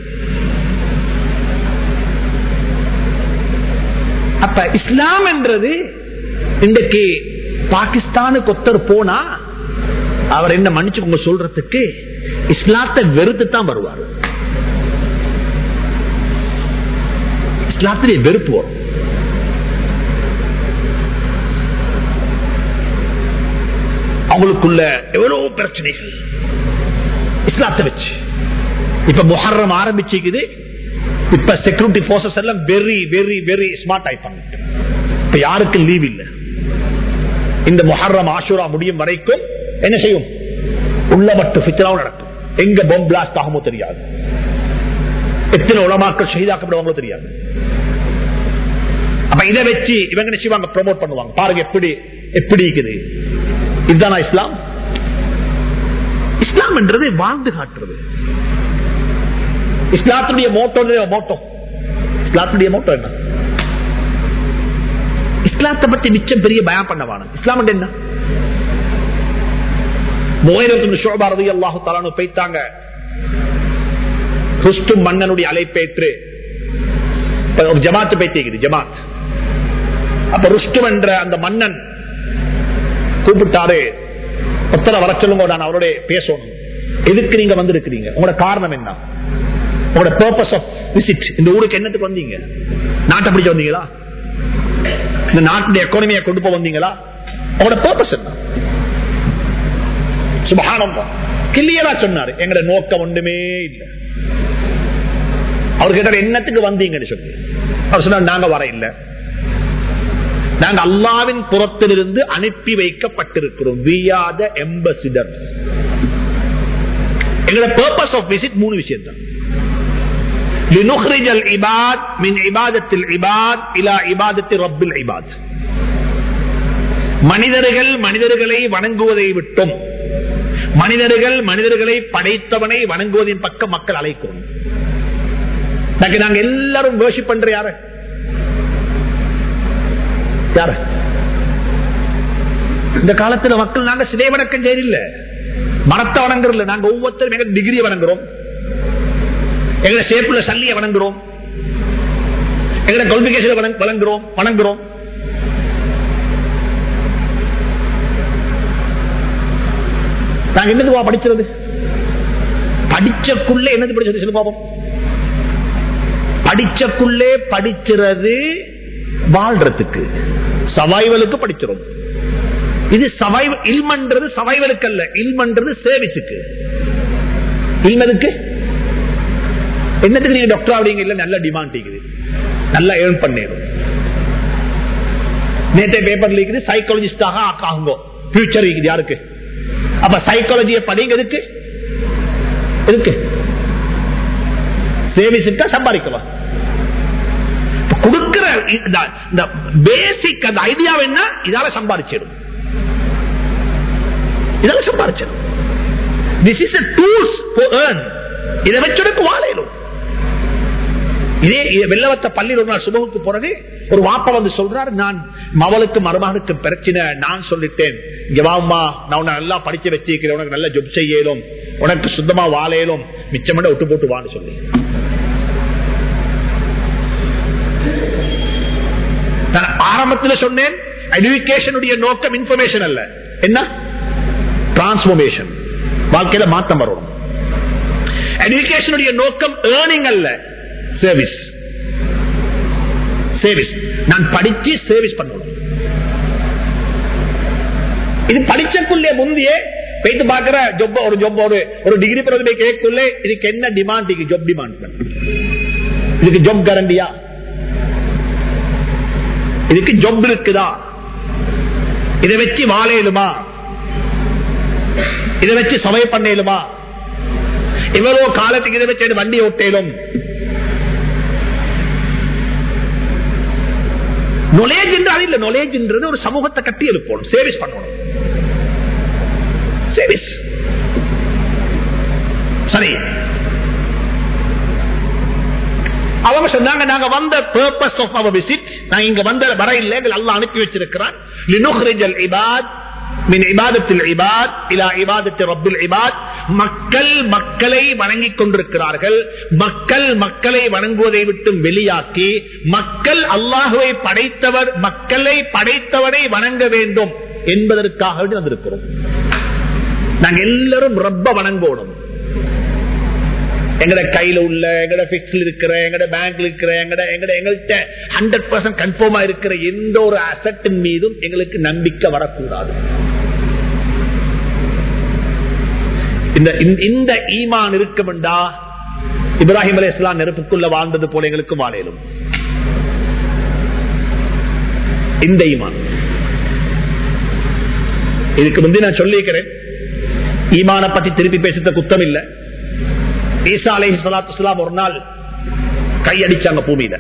அப்ப இஸ்லாம் என்றது இன்றைக்கு பாகிஸ்தானுக்கு ஒருத்தர் போனா அவர் என்ன மன்னிச்சுக்கோங்க சொல்றதுக்கு இஸ்லாத்தை வெறுத்து தான் வருவார் இஸ்லாத்திலே வெறுப்பு வரும் அவங்களுக்குள்ள எவ்வளவு பிரச்சனைகள் இஸ்லாத்தை வச்சு இப்ப முஹர்ரம் ஆரம்பிச்சுக்குது இப்ப செக்யூரிட்டி போர்சஸ் எல்லாம் வெரி வெரி வெரி ஸ்மார்ட் ஆயிப்பாங்க இப்ப யாருக்கு லீவ் இல்ல இந்த முஹர்ரம் ஆஷூரா முடியும் வரைக்கும் என்ன செய்யும் உள்ள மட்டும் ஃபித்ராவும் நடக்கும் எங்க பொம் பிளாஸ்ட் ஆகுமோ தெரியாது எத்தனை உலமாக்கள் ஷஹீதாக்கப்படுவாங்களோ தெரியாது அப்ப இதை வச்சு இவங்க என்ன செய்வாங்க ப்ரொமோட் பண்ணுவாங்க பாருங்க எப்படி எப்படி இருக்குது இதுதானா இஸ்லாம் இஸ்லாம் என்றது வாழ்ந்து காட்டுறது இஸ்லாத்துடைய மோட்டோ மோட்டோ இஸ்லாத்துடைய மோட்டோ என்ன இஸ்லாத்தை பத்தி மிச்சம் பெரிய பயம் பண்ணவான இஸ்லாம் என்று என்ன மூவாயிரத்து அல்லாஹு தலானு போய்த்தாங்க ருஸ்டும் மன்னனுடைய அழைப்பேற்று ஒரு ஜமாத்து பேத்திக்குது ஜமாத் அப்ப ருஸ்டும் என்ற அந்த மன்னன் கூப்பிட்டாரு ஒத்தரை வர சொல்லுங்க நான் அவரோட பேசணும் எதுக்கு நீங்க வந்திருக்கிறீங்க உங்களோட காரணம் என்ன உங்களோட பர்பஸ் ஆஃப் விசிட் இந்த ஊருக்கு என்னத்துக்கு வந்தீங்க நாட்டை பிடிச்ச வந்தீங்களா இந்த நாட்டுடைய எக்கானமியை கொண்டு போய் வந்தீங்களா உங்களோட பர்பஸ் என்ன சுபகானம் கிளியரா சொன்னாரு எங்களோட நோக்கம் ஒன்றுமே இல்லை அவர் கேட்டார் என்னத்துக்கு வந்தீங்கன்னு சொல்லி அவர் சொன்னார் நாங்க வர இல்லை நாங்க அல்லாவின் புறத்திலிருந்து அனுப்பி வைக்கப்பட்டிருக்கிறோம் வியாத எம்பசிடர் எங்களோட பர்பஸ் ஆஃப் விசிட் மூணு விஷயம் தான் لنخرج العباد من عبادة العباد إلى عبادة رب العباد மனிதர்கள் மனிதர்களை வணங்குவதை விட்டும் மனிதர்கள் மனிதர்களை படைத்தவனை வணங்குவதின் பக்கம் மக்கள் அழைக்கிறோம் நாங்க எல்லாரும் வேர்ஷிப் பண்ற யாரு யாரு இந்த காலத்துல மக்கள் நாங்க சிதை வணக்கம் செய்யல மரத்தை வணங்குறோம் நாங்க ஒவ்வொருத்தரும் எங்க டிகிரி வணங்குறோம் எங்களை சேப்புல சல்லிய வணங்குறோம் எங்களை கொல்பிகேஷன் வணங்குறோம் வணங்குறோம் நாங்க என்னது படிக்கிறது படிச்சக்குள்ளே என்னது படிச்சது சொல்லு பாப்போம் படிச்சக்குள்ளே படிக்கிறது வாழ்றதுக்கு சவாய்வலுக்கு படிக்கிறோம் இது சவாய்வ இல்மன்றது சவாய்வலுக்கு அல்ல இல்மன்றது சேவிஸுக்கு இல்மதுக்கு என்னத்துக்கு நீங்க டாக்டர் ஆவீங்க இல்ல நல்ல டிமாண்ட் இருக்குது நல்லா ஏர்ன் பண்ணிடும் நேற்றைய பேப்பர்ல இருக்குது சைக்காலஜிஸ்டாக ஆகாங்க ஃபியூச்சர் இருக்குது யாருக்கு அப்ப சைக்காலஜியை படிங்க எதுக்கு எதுக்கு சேவிஸுக்கா சம்பாதிக்கலாம் கொடுக்கிற இந்த பேசிக் அந்த ஐடியா என்ன இதால சம்பாதிச்சிடும் இதால சம்பாதிச்சிடும் திஸ் இஸ் டூல்ஸ் இதை வச்சுடக்கு வாழையிடும் இதே வெள்ளவத்த பள்ளியில் ஒரு நாள் சுபகுக்கு போறது ஒரு வாப்ப வந்து சொல்றாரு நான் மவளுக்கு மருமகனுக்கு பிரச்சனை நான் சொல்லிட்டேன் ஜவாமா நான் உன்னை நல்லா படிச்சு வச்சிருக்கிறேன் உனக்கு நல்ல ஜொப் செய்யலும் உனக்கு சுத்தமா வாழையிலும் மிச்சமண்ட விட்டு போட்டு வான்னு சொல்லி நான் ஆரம்பத்தில் சொன்னேன் எஜுகேஷனுடைய நோக்கம் இன்ஃபர்மேஷன் அல்ல என்ன டிரான்ஸ்பர்மேஷன் வாழ்க்கையில மாற்றம் வரணும் எஜுகேஷனுடைய நோக்கம் ஏர்னிங் அல்ல சர்வீஸ் சர்வீஸ் நான் படிச்சு சர்வீஸ் பண்ணணும் இது படிச்சக்குள்ளே முந்தையே போயிட்டு பாக்குற ஜொப் ஒரு ஜொப் ஒரு ஒரு டிகிரி பிறகு கேட்குள்ளே இதுக்கு என்ன டிமாண்ட் ஜொப் டிமாண்ட் இதுக்கு ஜொப் கேரண்டியா இதுக்கு ஜொப் இருக்குதா இதை வச்சு வாழையிலுமா இதை வச்சு சமய பண்ணலுமா இவ்வளவு காலத்துக்கு இதை வச்சு வண்டி ஓட்டேலும் நொலேஜ் என்றால் இல்ல நொலேஜ் என்றது ஒரு சமூகத்தை கட்டி எழுப்பணும் சேவிஸ் பண்ணணும் சேவிஸ் சரி அவங்க சொன்னாங்க நாங்க வந்த பர்பஸ் ஆஃப் அவர் விசிட் நாங்க இங்க வந்த வர இல்லை அல்ல அனுப்பி வச்சிருக்கிறான் லினுஹ்ரிஜல் இபாத் மின் இபாதத்தில் இபாத் இலா இபாதத்தில் ரப்பில் இபாத் மக்கள் மக்களை வணங்கிக் கொண்டிருக்கிறார்கள் மக்கள் மக்களை வணங்குவதை விட்டு வெளியாக்கி மக்கள் அல்லாஹுவை படைத்தவர் மக்களை படைத்தவரை வணங்க வேண்டும் என்பதற்காக வந்திருக்கிறோம் நாங்க எல்லாரும் ரப்ப வணங்கணும் எங்கட கையில உள்ள எங்கட பிக்ஸ்ல இருக்கிற எங்கட பேங்க்ல இருக்கிற எங்கட எங்கட எங்கள்கிட்ட ஹண்ட்ரட் பர்சன்ட் கன்ஃபார்மா இருக்கிற எந்த ஒரு அசட்டின் மீதும் எங்களுக்கு நம்பிக்கை வரக்கூடாது இந்த இந்த ஈமான் இருக்குமெண்டா இப்ராஹிம் அலி இஸ்லாம் நெருப்புக்குள்ள வாழ்ந்தது போல எங்களுக்கு வாழையிலும் இந்த ஈமான் இதுக்கு முந்தைய நான் சொல்லியிருக்கிறேன் ஈமான பத்தி திருப்பி பேசுற குத்தம் இல்லை ஈசா அலை சலாத்து ஒரு நாள் கையடிச்சாங்க பூமியில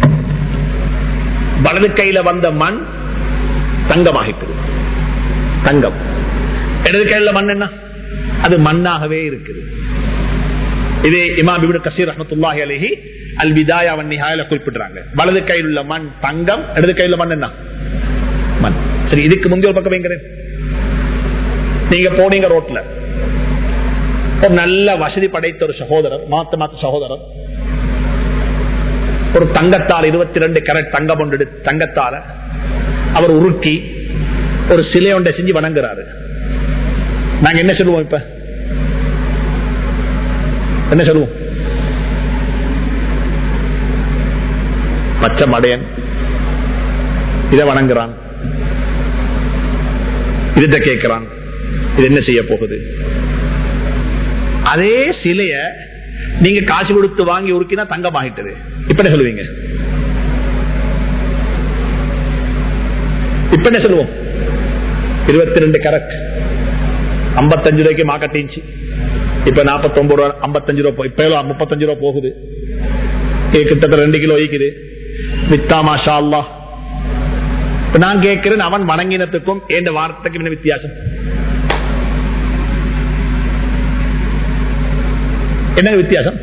வலது கையில வந்த மண் தங்கமாகிட்டது தங்கம் இடது கையில மண் என்ன அது மண்ணாகவே இருக்குது இது இமாம் இப்னு கசீர் ரஹ்மத்துல்லாஹி அலைஹி அல் விதாயா வன் நிஹாயில குறிப்பிடுறாங்க வலது கையில் உள்ள மண் தங்கம் இடது கையில் மண் என்ன மண் சரி இதுக்கு முந்தைய ஒரு பக்கம் வைங்கிறேன் நீங்க போனீங்க ரோட்ல ஒரு நல்ல வசதி படைத்த ஒரு சகோதரர் மாத்த மாத்த சகோதரர் ஒரு தங்கத்தால் இருபத்தி ரெண்டு கேரட் தங்கம் ஒன்று எடுத்து- தங்கத்தால அவர் உருக்கி ஒரு சிலை ஒன்றை செஞ்சு வணங்குறாரு நாங்க என்ன சொல்லுவோம் இப்ப என்ன சொல்லுவோம் பச்சை மடையன் இதை வணங்குறான் இதை கேட்கிறான் இது என்ன செய்ய போகுது அதே சிலைய நீங்க காசு கொடுத்து வாங்கி உருக்கினா தங்கமாகிட்டது இப்ப என்ன சொல்லுவீங்க இப்ப என்ன சொல்லுவோம் இருபத்தி ரெண்டு கரெக்ட் ஐம்பத்தஞ்சு ரூபாய்க்கு மாக்கட்டிச்சு இப்ப நாற்பத்தி ஒன்பது ரூபா ஐம்பத்தஞ்சு ரூபா போ- இப்ப எவ்வளவு? முப்பத்தஞ்சு ரூபா போகுது இது கிட்டத்தட்ட ரெண்டு கிலோ ஈக்குது வித்தா மாஷா அல்லாஹ் இப்ப நான் கேட்கிறேன் அவன் வணங்கினத்துக்கும் என் வார்த்தைக்கும் என்ன வித்தியாசம் என்ன வித்தியாசம்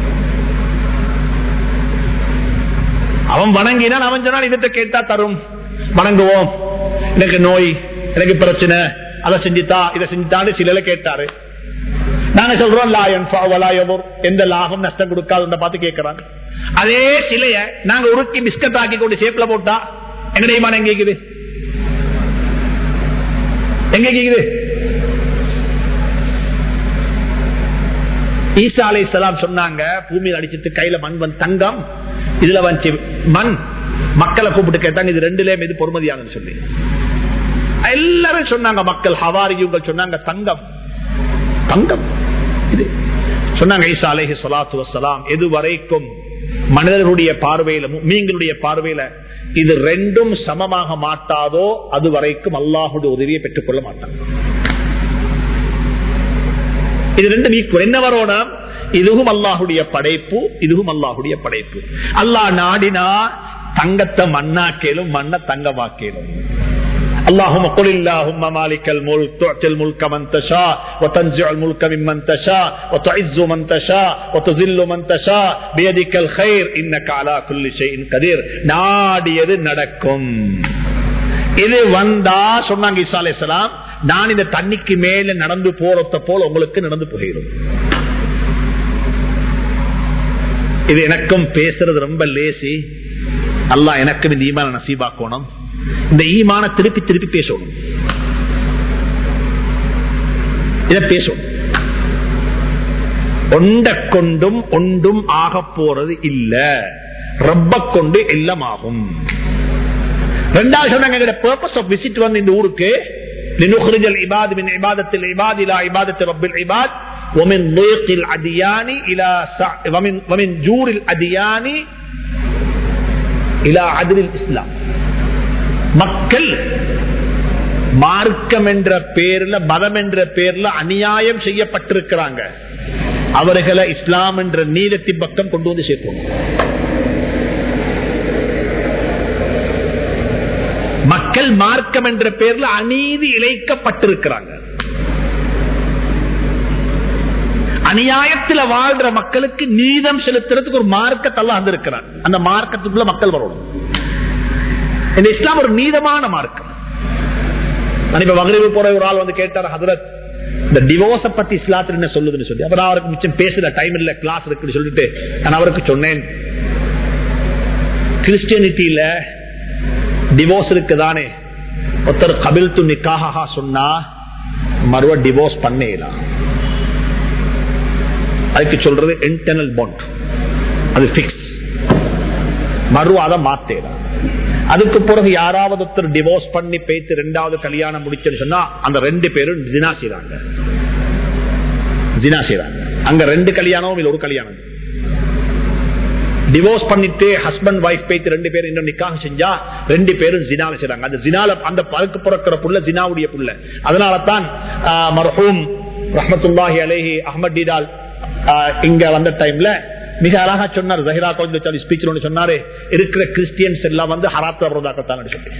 அவன் வணங்கினான் அவன் சொன்னான் இதத்தை கேட்டா தரும் வணங்குவோம் எனக்கு நோய் எனக்கு பிரச்சனை அதை செஞ்சுத்தா இதை செஞ்சுத்தான்னு சிலல கேட்டாரு நாங்க சொல்றோம் லா யன்ஃபா வலா யதுர். எந்த லாபம் நஷ்டம் கொடுக்காது பார்த்து கேட்கிறான் அதே சிலைய நாங்க உருக்கி பிஸ்கட் ஆக்கி கொண்டு சேப்ல போட்டா எங்க ஈமான் எங்க கேக்குது எங்க கேக்குது ஈசா அலை சொன்னாங்க பூமியில் அடிச்சிட்டு கையில மண் வந்து தங்கம் இதுல வந்து மண் மக்களை கூப்பிட்டு கேட்டாங்க இது ரெண்டுலயும் எது பொறுமதியானு சொல்லி எல்லாரும் சொன்னாங்க மக்கள் ஹவாரியுங்கள் சொன்னாங்க தங்கம் தங்கம் இது சொன்னாங்க ஈசா அலைஹி ஸலாத்து வஸ்ஸலாம் எது வரைக்கும் மனிதர்களுடைய பார்வையில மீங்களுடைய பார்வையில இது ரெண்டும் சமமாக மாட்டாதோ அது வரைக்கும் அல்லாஹுடைய உதவியை பெற்றுக் கொள்ள மாட்டாங்க இது ரெண்டும் ஈக்குவல் என்ன வரணும் இதுவும் அல்லாஹுடைய படைப்பு இதுவும் அல்லாஹுடைய படைப்பு அல்லாஹ் நாடினா தங்கத்தை மண்ணாக்கேலும் மண்ண தங்கமாக்கேலும் اللهم قل اللهم مالك الملك تعطي الملك من تشاء وتنزع الملك ممن تشاء وتعز من تشاء وتذل من تشاء بيدك الخير انك على كل شيء قدير நாடியது நடக்கும் இது வந்தா சொன்னாங்க ஈசா அலைஹிஸ்ஸலாம் நான் இந்த தண்ணிக்கு மேல நடந்து போறத போல உங்களுக்கு நடந்து போகிறோம் இது எனக்கும் பேசுறது ரொம்ப லேசி அல்லாஹ் எனக்கும் இந்த ஈமான நசீபாக்கணும் இந்த ஈமான திருப்பி திருப்பி பேசணும் இத பேசணும் ஒண்ட கொண்டும் ஒன்றும் ஆக போறது இல்ல ரப்ப கொண்டு எல்லாம் ஆகும் ரெண்டாவது சொன்னாங்க பர்பஸ் ஆஃப் விசிட் வந்து இந்த ஊருக்கு لنخرج العباد من عبادة العباد إلى عبادة رب العباد ومن ضيق الأديان إلى سع... ومن, ومن جور الأديان إلى عدل الإسلام மக்கள் மார்க்கம் என்ற பேர்ல மதம் என்ற பேர்ல அநியாயம் செய்யப்பட்டிருக்கிறாங்க அவர்களை இஸ்லாம் என்ற நீதத்தின் பக்கம் கொண்டு வந்து சேர்க்கணும் மக்கள் மார்க்கம் என்ற பேர்ல அநீதி இழைக்கப்பட்டிருக்கிறாங்க அநியாயத்தில் வாழ்ற மக்களுக்கு நீதம் செலுத்துறதுக்கு ஒரு மார்க்கத்தெல்லாம் வந்திருக்கிறார் அந்த மார்க்கத்துக்குள்ள மக்கள் வரணும் இந்த இஸ்லாம் ஒரு நீதமான மார்க்கம் நான் இப்ப மகரிவு போற ஒரு ஆள் வந்து கேட்டார் ஹதரத் இந்த டிவோர்ஸ பத்தி இஸ்லாத்துல என்ன சொல்லுதுன்னு சொல்லி அப்புறம் அவருக்கு மிச்சம் பேசுற டைம் இல்ல கிளாஸ் இருக்குன்னு சொல்லிட்டு நான் அவருக்கு சொன்னேன் கிறிஸ்டியனிட்டியில டிவோர்ஸ் இருக்குதானே ஒருத்தர் கபில் து நிக்காக சொன்னா மறுவ டிவோர்ஸ் பண்ணலாம் அதுக்கு சொல்றது இன்டர்னல் பாண்ட் அது பிக்ஸ் மறுவ அதை மாத்தேலாம் அதுக்கு பிறகு யாராவது ஒருத்தர் டிவோர்ஸ் பண்ணி பேத்து ரெண்டாவது கல்யாணம் முடிச்சுன்னு சொன்னா அந்த ரெண்டு பேரும் ஜினா செய்றாங்க ஜினா செய்றாங்க அங்க ரெண்டு கல்யாணமும் இல்ல ஒரு கல்யாணம் டிவோர்ஸ் பண்ணிட்டு ஹஸ்பண்ட் ஒய்ஃப் பேத்து ரெண்டு பேரும் இன்னும் நிக்காக செஞ்சா ரெண்டு பேரும் ஜினால செய்றாங்க அந்த ஜினால அந்த பழுக்கு பிறக்கிற புள்ள ஜினாவுடைய புள்ள அதனால தான் மர்ஹூம் ரஹமத்துல்லாஹி அலேஹி அஹமத் டிடால் ஆஹ், இங்க வந்த டைம்ல மிக அழகா சொன்னார் ஜஹிரா கோயில் ஸ்பீச் ஒன்று சொன்னாரு இருக்கிற கிறிஸ்டியன்ஸ் எல்லாம் வந்து ஹராத்த பிரதாக்கத்தான் சொல்லி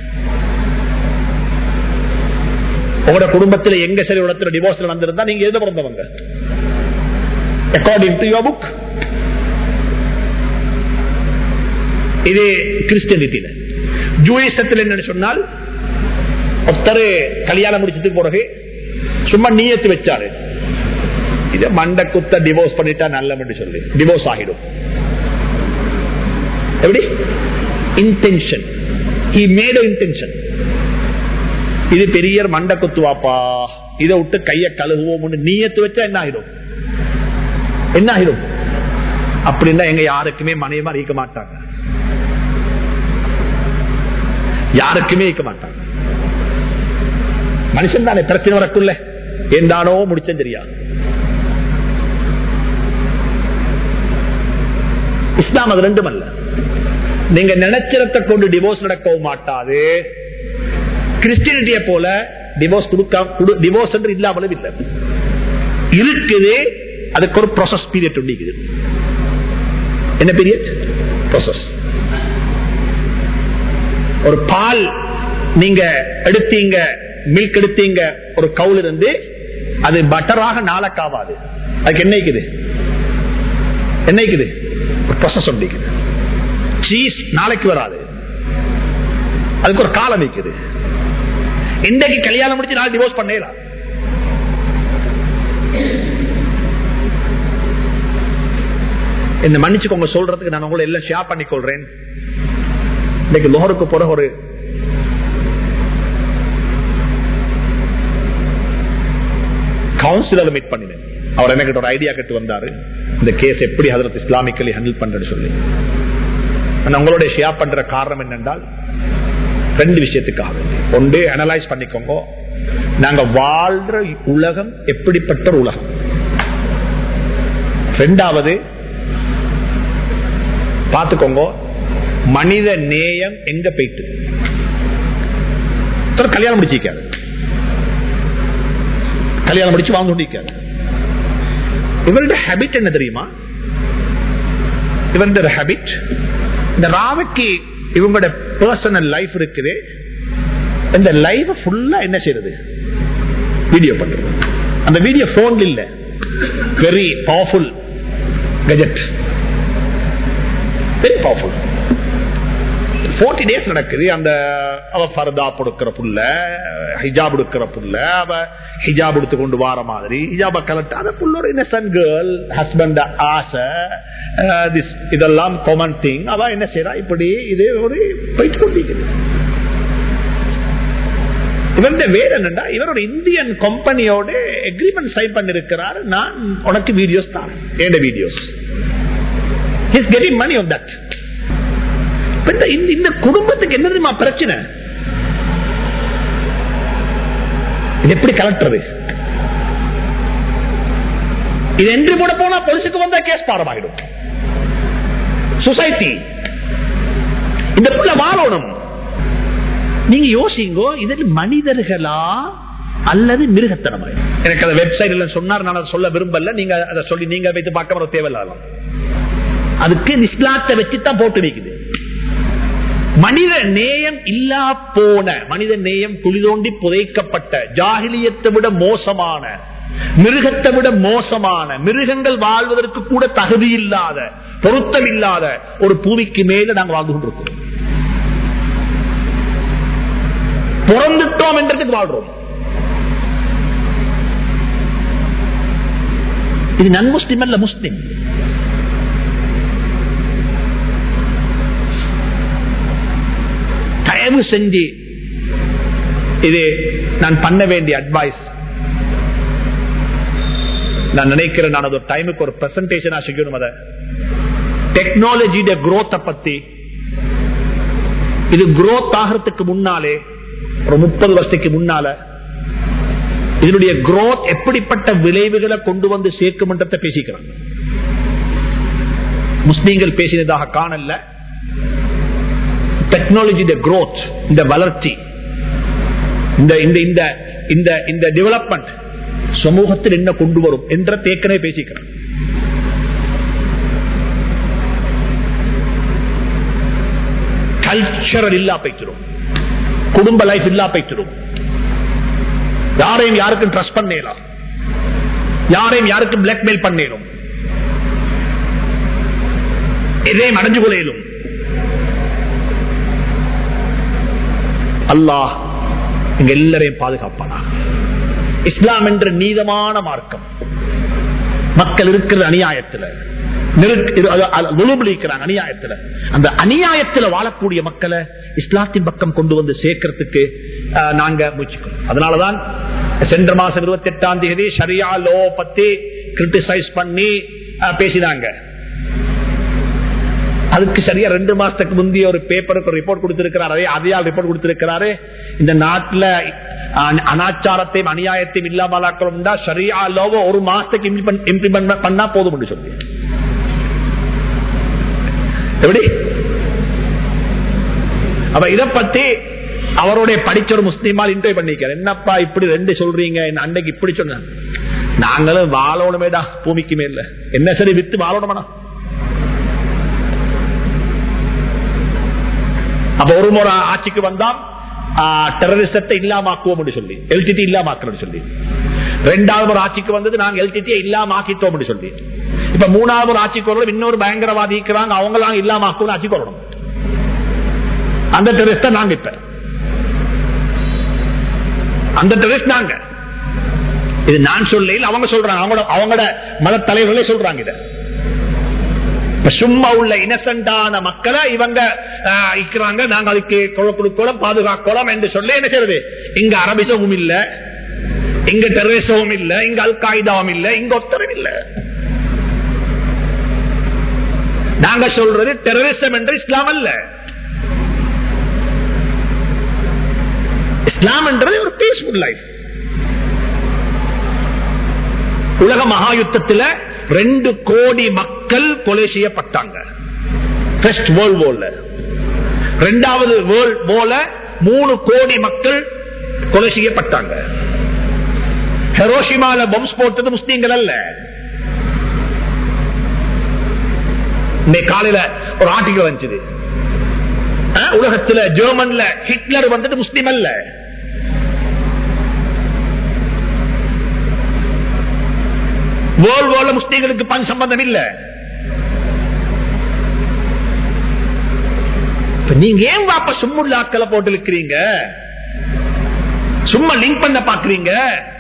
உங்களோட குடும்பத்துல எங்க சரி இடத்துல டிவோர்ஸ்ல வந்திருந்தா நீங்க எது பிறந்தவங்க அக்கார்டிங் டு யுவர் புக் இது கிறிஸ்டியனிட்டியில ஜூயிசத்தில் என்னன்னு சொன்னால் ஒருத்தர் கல்யாணம் முடிச்சதுக்கு பிறகு சும்மா நீயத்து வச்சாரு இத மண்ட குத்த டிவோர்ஸ் பண்ணிட்டா நல்ல சொல்லி டிவோர்ஸ் ஆகிடும் எப்படி இன்டென்ஷன் ஹி மேட் இன்டென்ஷன் இது பெரிய மண்ட குத்துவாப்பா இதை விட்டு கைய கழுகுவோம் நீயத்து வச்சா என்ன ஆகிடும் என்ன ஆகிடும் அப்படின்னா எங்க யாருக்குமே மனைவா இருக்க மாட்டாங்க யாருக்குமே இருக்க மாட்டாங்க மனுஷன் தானே பிரச்சனை வரக்குள்ள ஏந்தானோ முடிச்சேன் தெரியாது இஸ்லாம் அது ரெண்டும் அல்ல நீங்க நினைச்சிடத்தை கொண்டு டிவோர்ஸ் நடக்கவும் மாட்டாது கிறிஸ்டியனிட்டியை போல டிவோர்ஸ் கொடுக்க டிவோர்ஸ் என்று இல்லாமலும் இல்லை இருக்குது அதுக்கு ஒரு ப்ராசஸ் பீரியட் உண்டிக்குது என்ன பீரியட் ப்ராசஸ் ஒரு பால் நீங்க எடுத்தீங்க மில்க் எடுத்தீங்க ஒரு கவுல் இருந்து அது பட்டராக நாளக்காவாது அதுக்கு என்ன இருக்குது என்ன இருக்குது ப்ராசஸ் உண்டிக்குது சீஸ் நாளைக்கு வராது அதுக்கு ஒரு காலம் இருக்குது இன்றைக்கு கல்யாணம் முடிச்சு நாளை டிவோர்ஸ் பண்ணலாம் இந்த மன்னிச்சுக்கோங்க சொல்றதுக்கு நான் உங்களை எல்லாம் ஷேர் பண்ணிக்கொள்றேன் இன்னைக்கு லோகருக்கு போற ஒரு கவுன்சிலர் மீட் பண்ணினேன் அவர் எனக்கு ஒரு ஐடியா கட்டு வந்தாரு இந்த கேஸ் எப்படி ஹதரத் இஸ்லாமிக்கலி ஹேண்டில் பண்றேன்னு சொல்லி நான் உங்களுடைய ஷேர் பண்ற காரணம் என்னென்றால் ரெண்டு விஷயத்துக்காக ஒன்று அனலைஸ் பண்ணிக்கோங்க நாங்க வாழ்ற உலகம் எப்படிப்பட்ட ஒரு உலகம் ரெண்டாவது பார்த்துக்கோங்க மனித நேயம் எங்க போயிட்டு ஒருத்தர் கல்யாணம் முடிச்சிருக்காரு கல்யாணம் முடிச்சு வாழ்ந்து கொண்டிருக்காரு இவருடைய ஹேபிட் என்ன தெரியுமா இவருடைய ஹேபிட் இந்த ராவுக்கு இவங்களோட பர்சனல் லைஃப் இருக்குது இந்த லைஃப் ஃபுல்லா என்ன செய்யறது வீடியோ பண்றது அந்த வீடியோ போன்ல இல்ல very powerful gadget very powerful forty days நடக்குது அந்த அவ பரதா கொடுக்கிற புள்ள ஹிஜாப் எடுக்கிற புள்ள அவ ஹிஜாப் எடுத்து கொண்டு வார மாதிரி ஹிஜாப கலட்டு அந்த புள்ளோட இன்னசென்ட் கேர்ள் ஹஸ்பண்ட் ஆசை அஹ், this- இதெல்லாம் காமன் திங் அவ என்ன செய்யறா இப்படி இது ஒரு போயிட்டு கொண்டிருக்குது இவருடைய வேறு என்னண்டா இவர் ஒரு இந்தியன் கம்பெனியோட எக்ரிமெண்ட் சைன் பண்ணிருக்கிறார் நான் உனக்கு வீடியோஸ் தான் ஏண்ட videos is getting money on that இந்த இந்த குடும்பத்துக்கு என்ன தெரியுமா பிரச்சனை இது எப்படி கலட்டுறது இது என்று கூட போனா போலீஸுக்கு வந்தா கேஸ் பாரமாகிடும் சொசைட்டி இந்த புள்ள வாழணும் நீங்க யோசிங்கோ இதில் மனிதர்களா அல்லது மிருகத்தனமா எனக்கு அந்த வெப்சைட் எல்லாம் சொன்னார் நான் அதை சொல்ல விரும்பல நீங்க அதை சொல்லி நீங்க வைத்து பார்க்க வர தேவையில்ல அதுக்கு இஸ்லாத்தை வச்சுதான் போட்டு வைக்குது மனித நேயம் இல்லா போன மனித நேயம் துளி தோண்டி புதைக்கப்பட்ட ஜாகிலியத்தை விட மோசமான மிருகத்தை விட மோசமான மிருகங்கள் வாழ்வதற்கு கூட தகுதி இல்லாத பொருத்தம் இல்லாத ஒரு பூமிக்கு மேல நாங்கள் வாழ்ந்து கொண்டிருக்கிறோம் பிறந்துட்டோம் என்றதுக்கு வாழ்றோம் இது நன் முஸ்லிம் அல்ல முஸ்லிம் தயவு செஞ்சு இது நான் பண்ண வேண்டிய அட்வைஸ் நான் நினைக்கிறேன் நான் அது ஒரு டைமுக்கு ஒரு பிரசன்டேஷனா செய்யணும் அத டெக்னாலஜியோட குரோத்த பத்தி இது குரோத் ஆகிறதுக்கு முன்னாலே ஒரு முப்பது வருஷத்துக்கு முன்னால இதனுடைய குரோத் எப்படிப்பட்ட விளைவுகளை கொண்டு வந்து சேர்க்கும் என்றதை பேசிக்கிறாங்க முஸ்லீம்கள் பேசினதாக காணல டெக்னாலஜி குரோத் இந்த வளர்ச்சி இந்த இந்த இந்த இந்த இந்த டெவலப்மெண்ட் சமூகத்தில் என்ன கொண்டு வரும் என்ற தேக்கனே பேசிக்கிறேன் கல்ச்சரல் இல்லா போய்க்கிறோம் குடும்ப லைஃப் இல்லா போய்க்கிறோம் யாரையும் யாருக்கும் ட்ரஸ்ட் பண்ணலாம் யாரையும் யாருக்கும் பிளாக்மெயில் பண்ணேனும் எதையும் அடைஞ்சு கொள்ளையிலும் அல்லாஹ் இங்க எல்லாரையும் பாதுகாப்பானா இஸ்லாம் என்ற நீதமான மார்க்கம் மக்கள் இருக்கிற அநியாயத்தில் அநியாயத்தில் அந்த அநியாயத்தில் வாழக்கூடிய மக்களை இஸ்லாத்தின் பக்கம் கொண்டு வந்து சேர்க்கறதுக்கு நாங்க முயற்சிக்கிறோம் அதனாலதான் சென்ற மாசம் இருபத்தி எட்டாம் தேதி ஷரியா லோ பத்தி கிரிட்டிசைஸ் பண்ணி பேசினாங்க அதுக்கு சரியா ரெண்டு மாசத்துக்கு முந்தைய ஒரு பேப்பருக்கு ரிப்போர்ட் கொடுத்திருக்கிறாரு அதையால் ரிப்போர்ட் கொடுத்திருக்கிறாரு இந்த நாட்டுல அனாச்சாரத்தையும் அநியாயத்தையும் இல்லாமலாக்கிறோம் சரியா லோவோ ஒரு மாசத்துக்கு இம்ப்ளிமெண்ட் பண்ணா போதும் சொல்லி எப்படி அப்ப இத பத்தி அவருடைய படிச்ச ஒரு முஸ்லீமால் இன்டர்வியூ பண்ணிக்க என்னப்பா இப்படி ரெண்டு சொல்றீங்க அன்னைக்கு இப்படி சொன்ன நாங்களும் வாழணுமேடா பூமிக்கு மேல என்ன சரி வித்து வாழணுமாடா அப்ப ஒரு முறை ஆட்சிக்கு வந்தா டெரரிசத்தை இல்லாமக்குவோம் சொல்லி எல்டிடி இல்லாமக்கணும் சொல்லி ரெண்டாவது ஒரு ஆட்சிக்கு வந்தது நாங்க எல்டிடியை இல்லாமக்கிட்டோம் சொல்லி இப்ப மூணாவது ஒரு ஆட்சிக்கு வரணும் இன்னொரு பயங்கரவாதி இருக்கிறாங்க அவங்க நாங்க இல்லாமக்கும் ஆட்சிக்கு வரணும் அந்த டெரரிஸ்ட நாங்க இப்ப அந்த டெரரிஸ்ட் நாங்க இது நான் சொல்ல அவங்க சொல்றாங்க அவங்களோட அவங்களோட மத தலைவர்களே சொல்றாங்க இதை சும்மா உள்ள இனசென்டான மக்களை இவங்க இருக்கிறாங்க நாங்க அதுக்கு கொலை கொடுக்கலாம் பாதுகாக்கலாம் என்று சொல்லி என்ன செய்யறது இங்க அரபிசமும் இல்ல இங்க டெரரிசமும் இல்ல இங்க அல் காய்தாவும் இல்ல இங்க ஒத்தரும் இல்ல நாங்க சொல்றது டெரரிசம் என்று இஸ்லாம் அல்ல இஸ்லாம் என்றது ஒரு பீஸ்ஃபுல் லைஃப் உலக மகா யுத்தத்தில் ரெண்டு கோடி மக்கள் கொலை செய்யப்பட்டாங்க இரண்டாவது வேர்ல்ட் போல மூணு கோடி மக்கள் கொலை செய்யப்பட்டாங்க ஹெரோஷிமால பம்ஸ் போட்டது முஸ்லீம்கள் அல்ல காலையில ஒரு ஆர்டிகல் வந்துச்சு உலகத்துல ஜெர்மன்ல ஹிட்லர் வந்துட்டு முஸ்லீம் அல்ல வேர்ல்டு முஸ்லீம்களுக்கு பண் சம்பந்தம் இல்ல நீங்க ஏன் வாப்ப சும்முள்ளாக்களை போட்டு இருக்கிறீங்க சும்மா லிங்க் பண்ண பாக்குறீங்க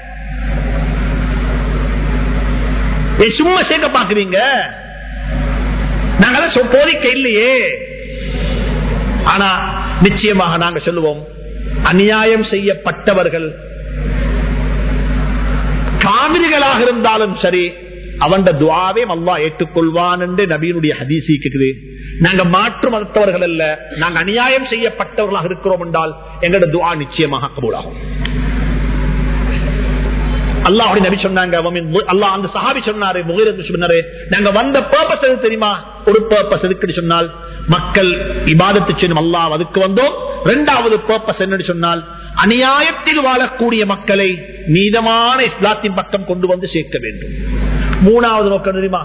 சும்மா சேர்க்க பாக்குறீங்க நாங்க கோரிக்கை இல்லையே ஆனா நிச்சயமாக நாங்க சொல்லுவோம் அநியாயம் செய்யப்பட்டவர்கள் காவிரிகளாக இருந்தாலும் சரி அவன் துவாவே அல்லா ஏற்றுக்கொள்வான் என்று நபியினுடைய ஹதீசி இருக்குது நாங்க மாற்று மதத்தவர்கள் அல்ல நாங்க அநியாயம் செய்யப்பட்டவர்களாக இருக்கிறோம் என்றால் எங்களோட துவா நிச்சயமாக கபூலாகும் அல்லாஹுடைய நபி சொன்னாங்க அல்லாஹ் அந்த சஹாபி சொன்னாரு சொன்னாரு நாங்க வந்த பர்பஸ் எது தெரியுமா ஒரு பர்பஸ் எதுக்கு சொன்னால் மக்கள் இபாதத்து செய்யும் அல்லாஹ் அதுக்கு வந்தோம் இரண்டாவது பர்பஸ் என்னன்னு சொன்னால் அநியாயத்தில் வாழக்கூடிய மக்களை நீதமான இஸ்லாத்தின் பக்கம் கொண்டு வந்து சேர்க்க வேண்டும் மூணாவது நோக்கம் தெரியுமா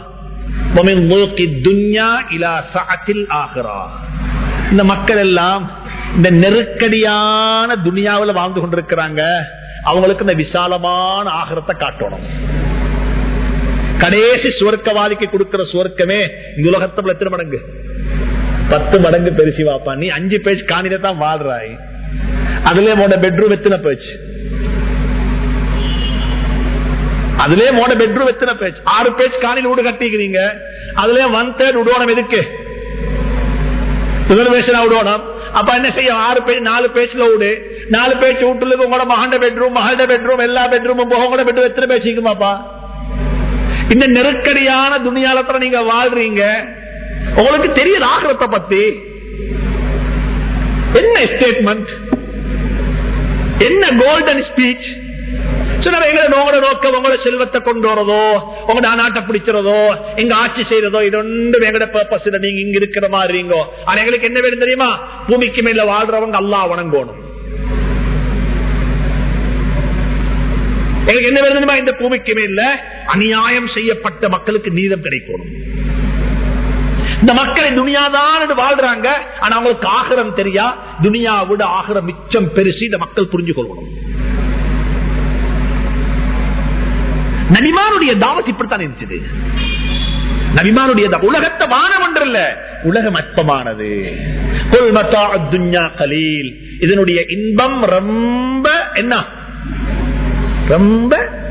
இந்த மக்கள் எல்லாம் இந்த நெருக்கடியான துனியாவில் வாழ்ந்து கொண்டிருக்கிறாங்க அவங்களுக்கு இந்த விசாலமான ஆகரத்தை காட்டணும் கடைசி சுவர்க்கவாதிக்கு கொடுக்கிற சுவர்க்கமே இந்த உலகத்துல எத்தனை மடங்கு பத்து மடங்கு பெருசி வாப்பா நீ அஞ்சு பேஜ் காணில தான் வாழ்றாய் அதுல மோட பெட்ரூம் எத்தனை பேச்சு அதுலயே மோட பெட்ரூம் எத்தனை பேச்சு ஆறு பேஜ் காணில வீடு கட்டிக்கிறீங்க அதுலயே ஒன் தேர்ட் விடுவோம் எதுக்கு ரிசர்வேஷன் விடுவோம் அப்ப என்ன செய்ய ஆறு பேஜ் நாலு பேஜ்ல விடு நாலு பேஜ் வீட்டுல உங்களோட மகண்ட பெட்ரூம் மகளோட பெட்ரூம் எல்லா பெட்ரூமும் உங்களோட பெட்ரூம் எத்தனை பேசிக்குமாப்பா இந்த நெருக்கடியான துணியாலத்துல நீங்க வாழ்றீங்க உங்களுக்கு தெரியுது ஆகிறத பத்தி என்ன ஸ்டேட்மெண்ட் என்ன கோல்டன் ஸ்பீச் உங்களோட நோக்கம் உங்களோட செல்வத்தை கொண்டு வரதோ உங்களோட நாட்டை பிடிக்கிறதோ எங்க ஆட்சி செய்யறதோ இது ஒன்று எங்கட பர்பஸ் நீங்க இங்க இருக்கிற மாதிரி ஆனா எங்களுக்கு என்ன வேணும் தெரியுமா பூமிக்கு மேல வாழ்றவங்க அல்லா வணங்கணும் எங்களுக்கு என்ன வேணுமா இந்த பூமிக்குமே இல்ல அநியாயம் செய்யப்பட்ட மக்களுக்கு நீதம் கிடைக்கணும் இந்த மக்கள் துனியாதான் வாழ்றாங்க ஆனா அவங்களுக்கு ஆகிரம் தெரியா துனியா விட ஆகிரம் மிச்சம் பெருசு இந்த மக்கள் புரிஞ்சு கொள்ளணும் நபிமானுடைய தாவத் இப்படித்தான் இருந்துச்சு நபிமானுடைய தா- உலகத்தை வானம் ஒன்றல்ல உலகம் அற்பமானது குல் மத்தாஉ துன்யா கலீல் இதனுடைய இன்பம் ரொம்ப என்ன ரொம்ப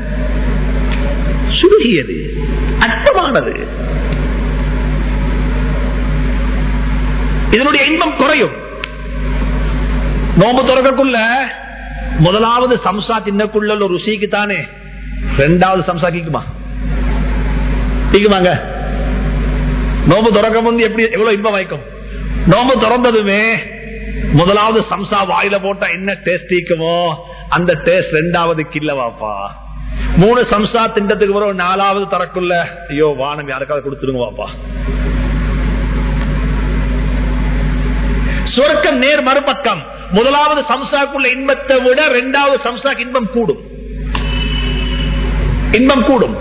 சுருகியது அற்பமானது இதனுடைய இன்பம் குறையும் நோம்பு துறக்கக்குள்ள முதலாவது சம்சா தின்னக்குள்ள ஒரு ருசிக்கு தானே ரெண்டாவது சம்சா கிக்குமா தீக்குமாங்க நோம்பு துறக்க முந்தி எப்படி எவ்வளவு இன்பம் வைக்கும் நோம்பு திறந்ததுமே முதலாவது சம்சா வாயில போட்டா என்ன டேஸ்ட் தீக்குமோ அந்த டேஸ்ட் ரெண்டாவது கில்ல வாப்பா மூணு சம்சா திண்டத்துக்கு பிறகு நாலாவது தரக்குள்ள ஐயோ வானம் யாருக்காவது கொடுத்துருங்க வாப்பா சொர்க்கம் நேர் மறுபக்கம் முதலாவது சம்சாக்குள்ள இன்பத்தை விட இரண்டாவது சம்சாக்கு இன்பம் கூடும் இன்பம் கூடும்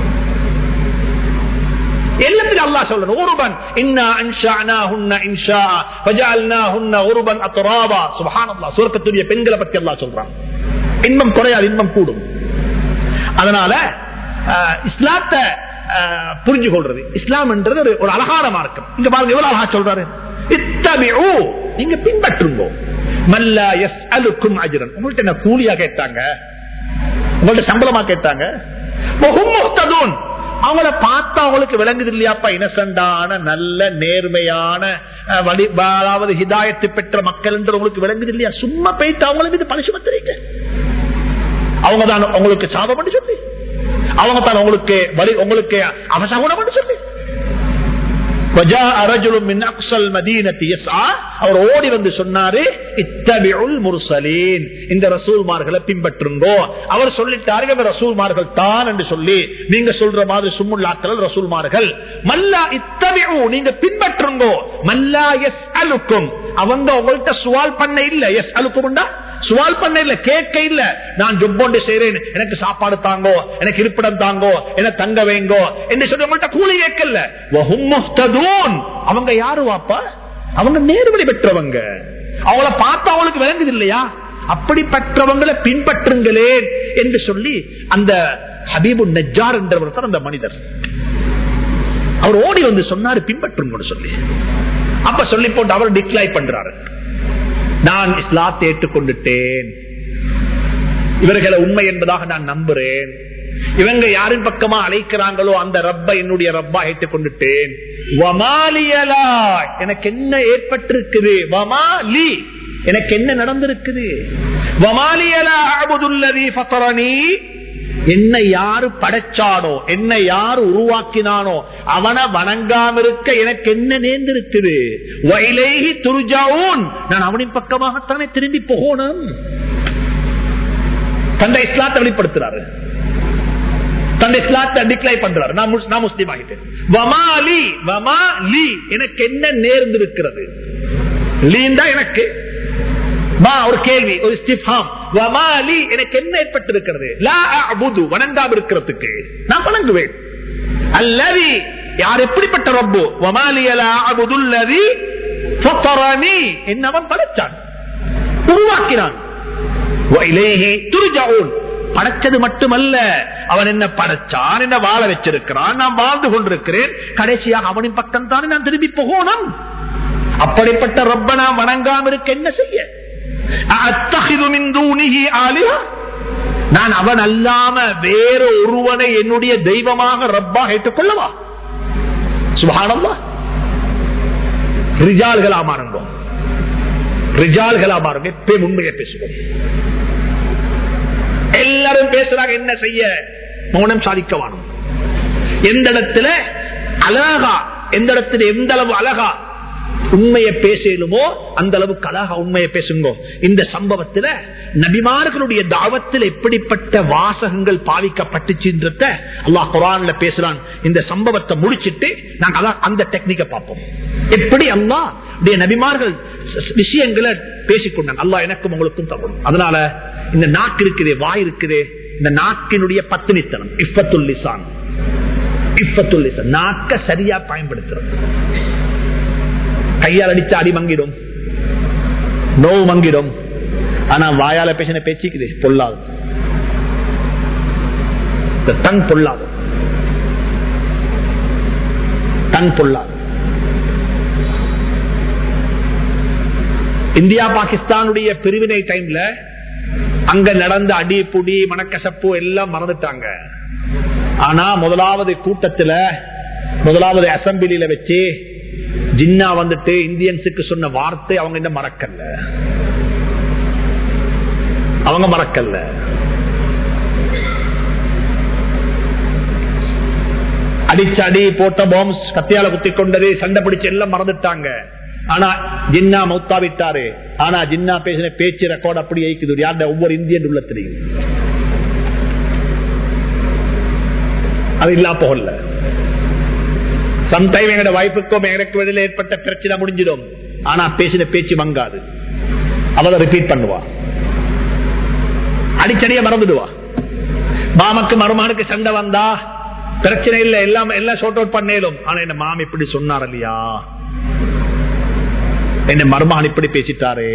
எல்லாத்துக்கும் அல்லாஹ் சொல்றது உருபன் இன்னா அன்ஷானாஹுன்ன இன்ஷா ஃபஜஅல்னாஹுன்ன உருபன் அத்ராபா சுப்ஹானல்லாஹ் சுவர்க்கத்துடைய பெண்களை பத்தி அல்லாஹ் சொல்றான் இன்பம் குறையாது இன்பம் கூடும் அதனால அஹ், இஸ்லாத்தை அஹ், புரிஞ்சு கொள்றது இஸ்லாம் என்றது ஒரு- ஒரு அழகான மார்க்கம் இங்க பாருங்க எவ்வளவு அழகா சொல்றாரு இத்தபிஉ நீங்க பின்பற்றுங்க மல்லா யஸ்அலுக்கும் அஜ்ரன் உங்கள்ட்ட என்ன கூலியா கேட்டாங்க உங்கள்ட்ட சம்பளமா கேட்டாங்க வஹும் முஹ்ததூன். அவங்கள பார்த்தா அவங்களுக்கு விளங்குது இல்லையாப்பா இனசண்டான நல்ல நேர்மையான அஹ், வழி அதாவது ஹிதாயத்து பெற்ற மக்கள் என்று உங்களுக்கு விளங்குது இல்லையா சும்மா போயிட்டு அவங்களுக்கு இது பனிஷ்மெண்ட் அவங்க தான் உங்களுக்கு சாபம் பண்ணி சொல்லி அவங்க தான் உங்களுக்கு வழி உங்களுக்கு அவசகுணம் பண்ணி சொல்லி وجاء رجل من اقصى المدينه يسعى அவர் ஓடி வந்து சொன்னாரு இத்தபிஉல் முர்சலீன் இந்த ரசூல்மார்களை பின்பற்றுங்கோ அவர் சொல்லிட்டாரு இந்த ரசூல்மார்கள் தான் என்று சொல்லி நீங்க சொல்ற மாதிரி சும்முல்லாக்கள் ரசூல்மார்கள் மல்லா இத்தபிஉ நீங்க பின்பற்றுங்கோ மல்லா யஸ்அலுக்கும் அவங்க உங்கள்ட்ட சுவால் பண்ண இல்ல யஸ்அலுக்கும்டா சுவால் பண்ண இல்ல கேட்க இல்ல நான் ஜொப்பொண்டு செய்றேன் எனக்கு சாப்பாடு தாங்கோ எனக்கு இருப்பிடம் தாங்கோ என்ன தங்க வைங்கோ என்று சொல்லி உங்கள்ட்ட கூலி கேட்கல வஹும் முஹ்ததூன். அவங்க யாரு வாப்பா அவங்க நேர்வழி பெற்றவங்க அவங்கள பார்த்தா அவங்களுக்கு விளங்குது இல்லையா அப்படிப்பட்டவங்களை பின்பற்றுங்களேன் என்று சொல்லி அந்த ஹபீபு நஜார் என்றவர் தான் அந்த மனிதர் அவர் ஓடி வந்து சொன்னாரு பின்பற்றுங்க சொல்லி அப்ப சொல்லி போட்டு அவர் டிக்ளைன் பண்றாரு நான் இஸ்லாத்தை ஏற்றுக்கொண்டுட்டேன் இவர்களை உண்மை என்பதாக நான் நம்புறேன் இவங்க யாரின் பக்கமா அழைக்கிறாங்களோ அந்த ரப்ப என்னுடைய ரப்பா ஏற்றுக்கொண்டுட்டேன் வமாலியலா எனக்கு என்ன ஏற்பட்டிருக்குது வமாலி எனக்கு என்ன நடந்திருக்குது வமாலியலா அபுதுல்லதி ஃபத்தரனி என்னை யாரு படைச்சானோ என்னை யாரு உருவாக்கினானோ அவனை வணங்காம இருக்க எனக்கு என்ன நேர்ந்திருக்குது வயலேகி துருஜாவும் நான் அவனின் பக்கமாகத்தானே திரும்பி போகணும் தந்தை இஸ்லாத்தை வெளிப்படுத்துறாரு தந்தை இஸ்லாத்தை டிக்ளைன் பண்றாரு நான் முஸ்- நான் முஸ்லீம் ஆகிட்டேன் வமாலி வமாலி எனக்கு என்ன நேர்ந்திருக்கிறது லீந்தா எனக்கு மா ஒரு கேள்வி ஒரு இஸ்திஃபாம் வமாலி எனக்கு என்ன ஏற்பட்டிருக்கிறது லா அஅபுது வணங்காம இருக்கிறதுக்கு நான் வணங்குவேன் அல்லதி யார் எப்படிப்பட்ட ரப்பு வமாலி லா அஅபுது அல்லதி ஃபத்தரனி என்ன அவன் படைச்சான் உருவாக்கினான் وإليه ترجعون. படைச்சது மட்டுமல்ல அவன் என்ன படைச்சான் என்ன வாழ வச்சிருக்கிறான் நான் வாழ்ந்து கொண்டிருக்கிறேன் கடைசியாக அவனின் பக்கம் தானே நான் திரும்பி போகணும் அப்படிப்பட்ட ரப்ப நான் வணங்காம இருக்க என்ன செய்ய அத்தஹிது மின் தூனிஹி ஆலிஹா? நான் அவன் அல்லாம வேற ஒருவனை என்னுடைய தெய்வமாக ரப்பாக ஏற்றுக்கொள்ளவா சுபானல்லா ரிஜால்களா மாறுங்க ரிஜால்களா மாறுங்க எப்பயும் உண்மையை பேசுவோம் எல்லாரும் பேசுறாங்க என்ன செய்ய மௌனம் சாதிக்க வேணும் எந்த இடத்துல அழகா எந்த இடத்துல எந்த அளவு அழகா உண்மையை பேசலுமோ அந்த அளவுக்கு அழகா உண்மையை பேசுங்க இந்த சம்பவத்துல நபிமார்களுடைய தாவத்தில் எப்படிப்பட்ட வாசகங்கள் பாவிக்கப்பட்டுச்சுன்றத அல்லாஹ் குரான்ல பேசுறான் இந்த சம்பவத்தை முடிச்சிட்டு நாங்க அதான் அந்த டெக்னிக்கை பார்ப்போம் எப்படி அல்லாஹ் உடைய நபிமார்கள் ஸ்- விஷயங்களை பேசிக்கொண்டாங்க அல்லாஹ் எனக்கும் உங்களுக்கும் தரணும் அதனால இந்த நாக்கு இருக்குதே வாய் இருக்குதே இந்த நாக்கினுடைய பத்தினித்தனம் இஃபத்துல் லிசான் இஃபத்துல் லிசான் நாக்க சரியா பயன்படுத்துறது கையால் அடிச்சா அடி மங்கிடும் நோவு மங்கிடும் ஆனா வாயால பேசின பேச்சுக்குது பொல்லாது இந்த தன் பொல்லாது தன் பொல்லாது இந்தியா பாகிஸ்தானுடைய பிரிவினை டைம்ல அங்க நடந்த அடி புடி மனக்கசப்பு எல்லாம் மறந்துட்டாங்க ஆனா முதலாவது கூட்டத்துல முதலாவது அசம்பிளியில வச்சு ஜின்னா வந்துட்டு இந்தியன்ஸுக்கு சொன்ன வார்த்தை அவங்க என்ன மறக்கல அவங்க மறக்கல அடிச்ச அடி போட்ட பாம்ஸ் கத்தியால குத்தி கொண்டது சண்டை பிடிச்சு எல்லாம் மறந்துட்டாங்க ஆனா ஜின்னா மௌத்தா விட்டாரு ஆனா ஜின்னா பேசின பேச்சு ரெக்கார்ட் அப்படி ஐக்குது யாருடைய ஒவ்வொரு இந்தியன் உள்ளத்திலையும் அது இல்லா போகல சம்டைம் எங்கட வாய்ப்புக்கும் எனக்கு வெளியில் ஏற்பட்ட பிரச்சனை முடிஞ்சிடும் ஆனா பேசின பேச்சு மங்காது அவதை ரிப்பீட் பண்ணுவா அடிச்சடிய மறந்துடுவா மாமக்கு மருமானுக்கு சண்டை வந்தா பிரச்சனை இல்ல எல்லாம் எல்லாம் ஷோர்ட் அவுட் பண்ணேலும் ஆனா என்ன மாம் இப்படி சொன்னார் இல்லையா என்ன மருமகன் இப்படி பேசிட்டாரு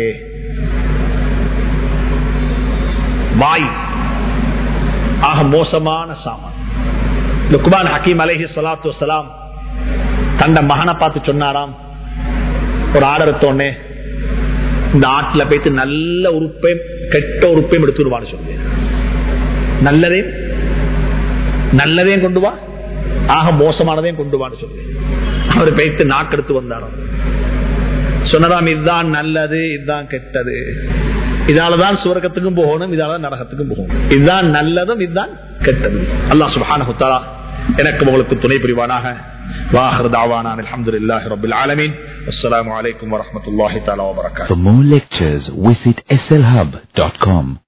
வாய் ஆக மோசமான சாமான் லுக்மான் ஹக்கீம் அலஹி சலாத்து வலாம் தண்ட மகனை பார்த்து சொன்னாராம் ஒரு ஆடரத்தோடனே இந்த ஆட்டுல போயிட்டு நல்ல உறுப்பையும் கெட்ட உறுப்பையும் எடுத்துருவான்னு சொல்லி நல்லதே நல்லதையும் கொண்டு வா ஆக மோசமானதையும் கொண்டு வான்னு சொல்லி அவர் போயிட்டு நாக்கெடுத்து வந்தாராம் சொன்னதாம் இதுதான் நல்லது இதுதான் கெட்டது இதாலதான் சுவர்க்கத்துக்கும் போகணும் இதால நரகத்துக்கும் போகணும் இதுதான் நல்லதும் இதுதான் கெட்டது அல்லாஹ் சுப்ஹானஹு தஆலா எனக்கு உங்களுக்கு துணை புரிவானாக واخر دعوانا الحمد لله رب العالمين والسلام عليكم ورحمه الله تعالى وبركاته For more lectures, visit slhub.com.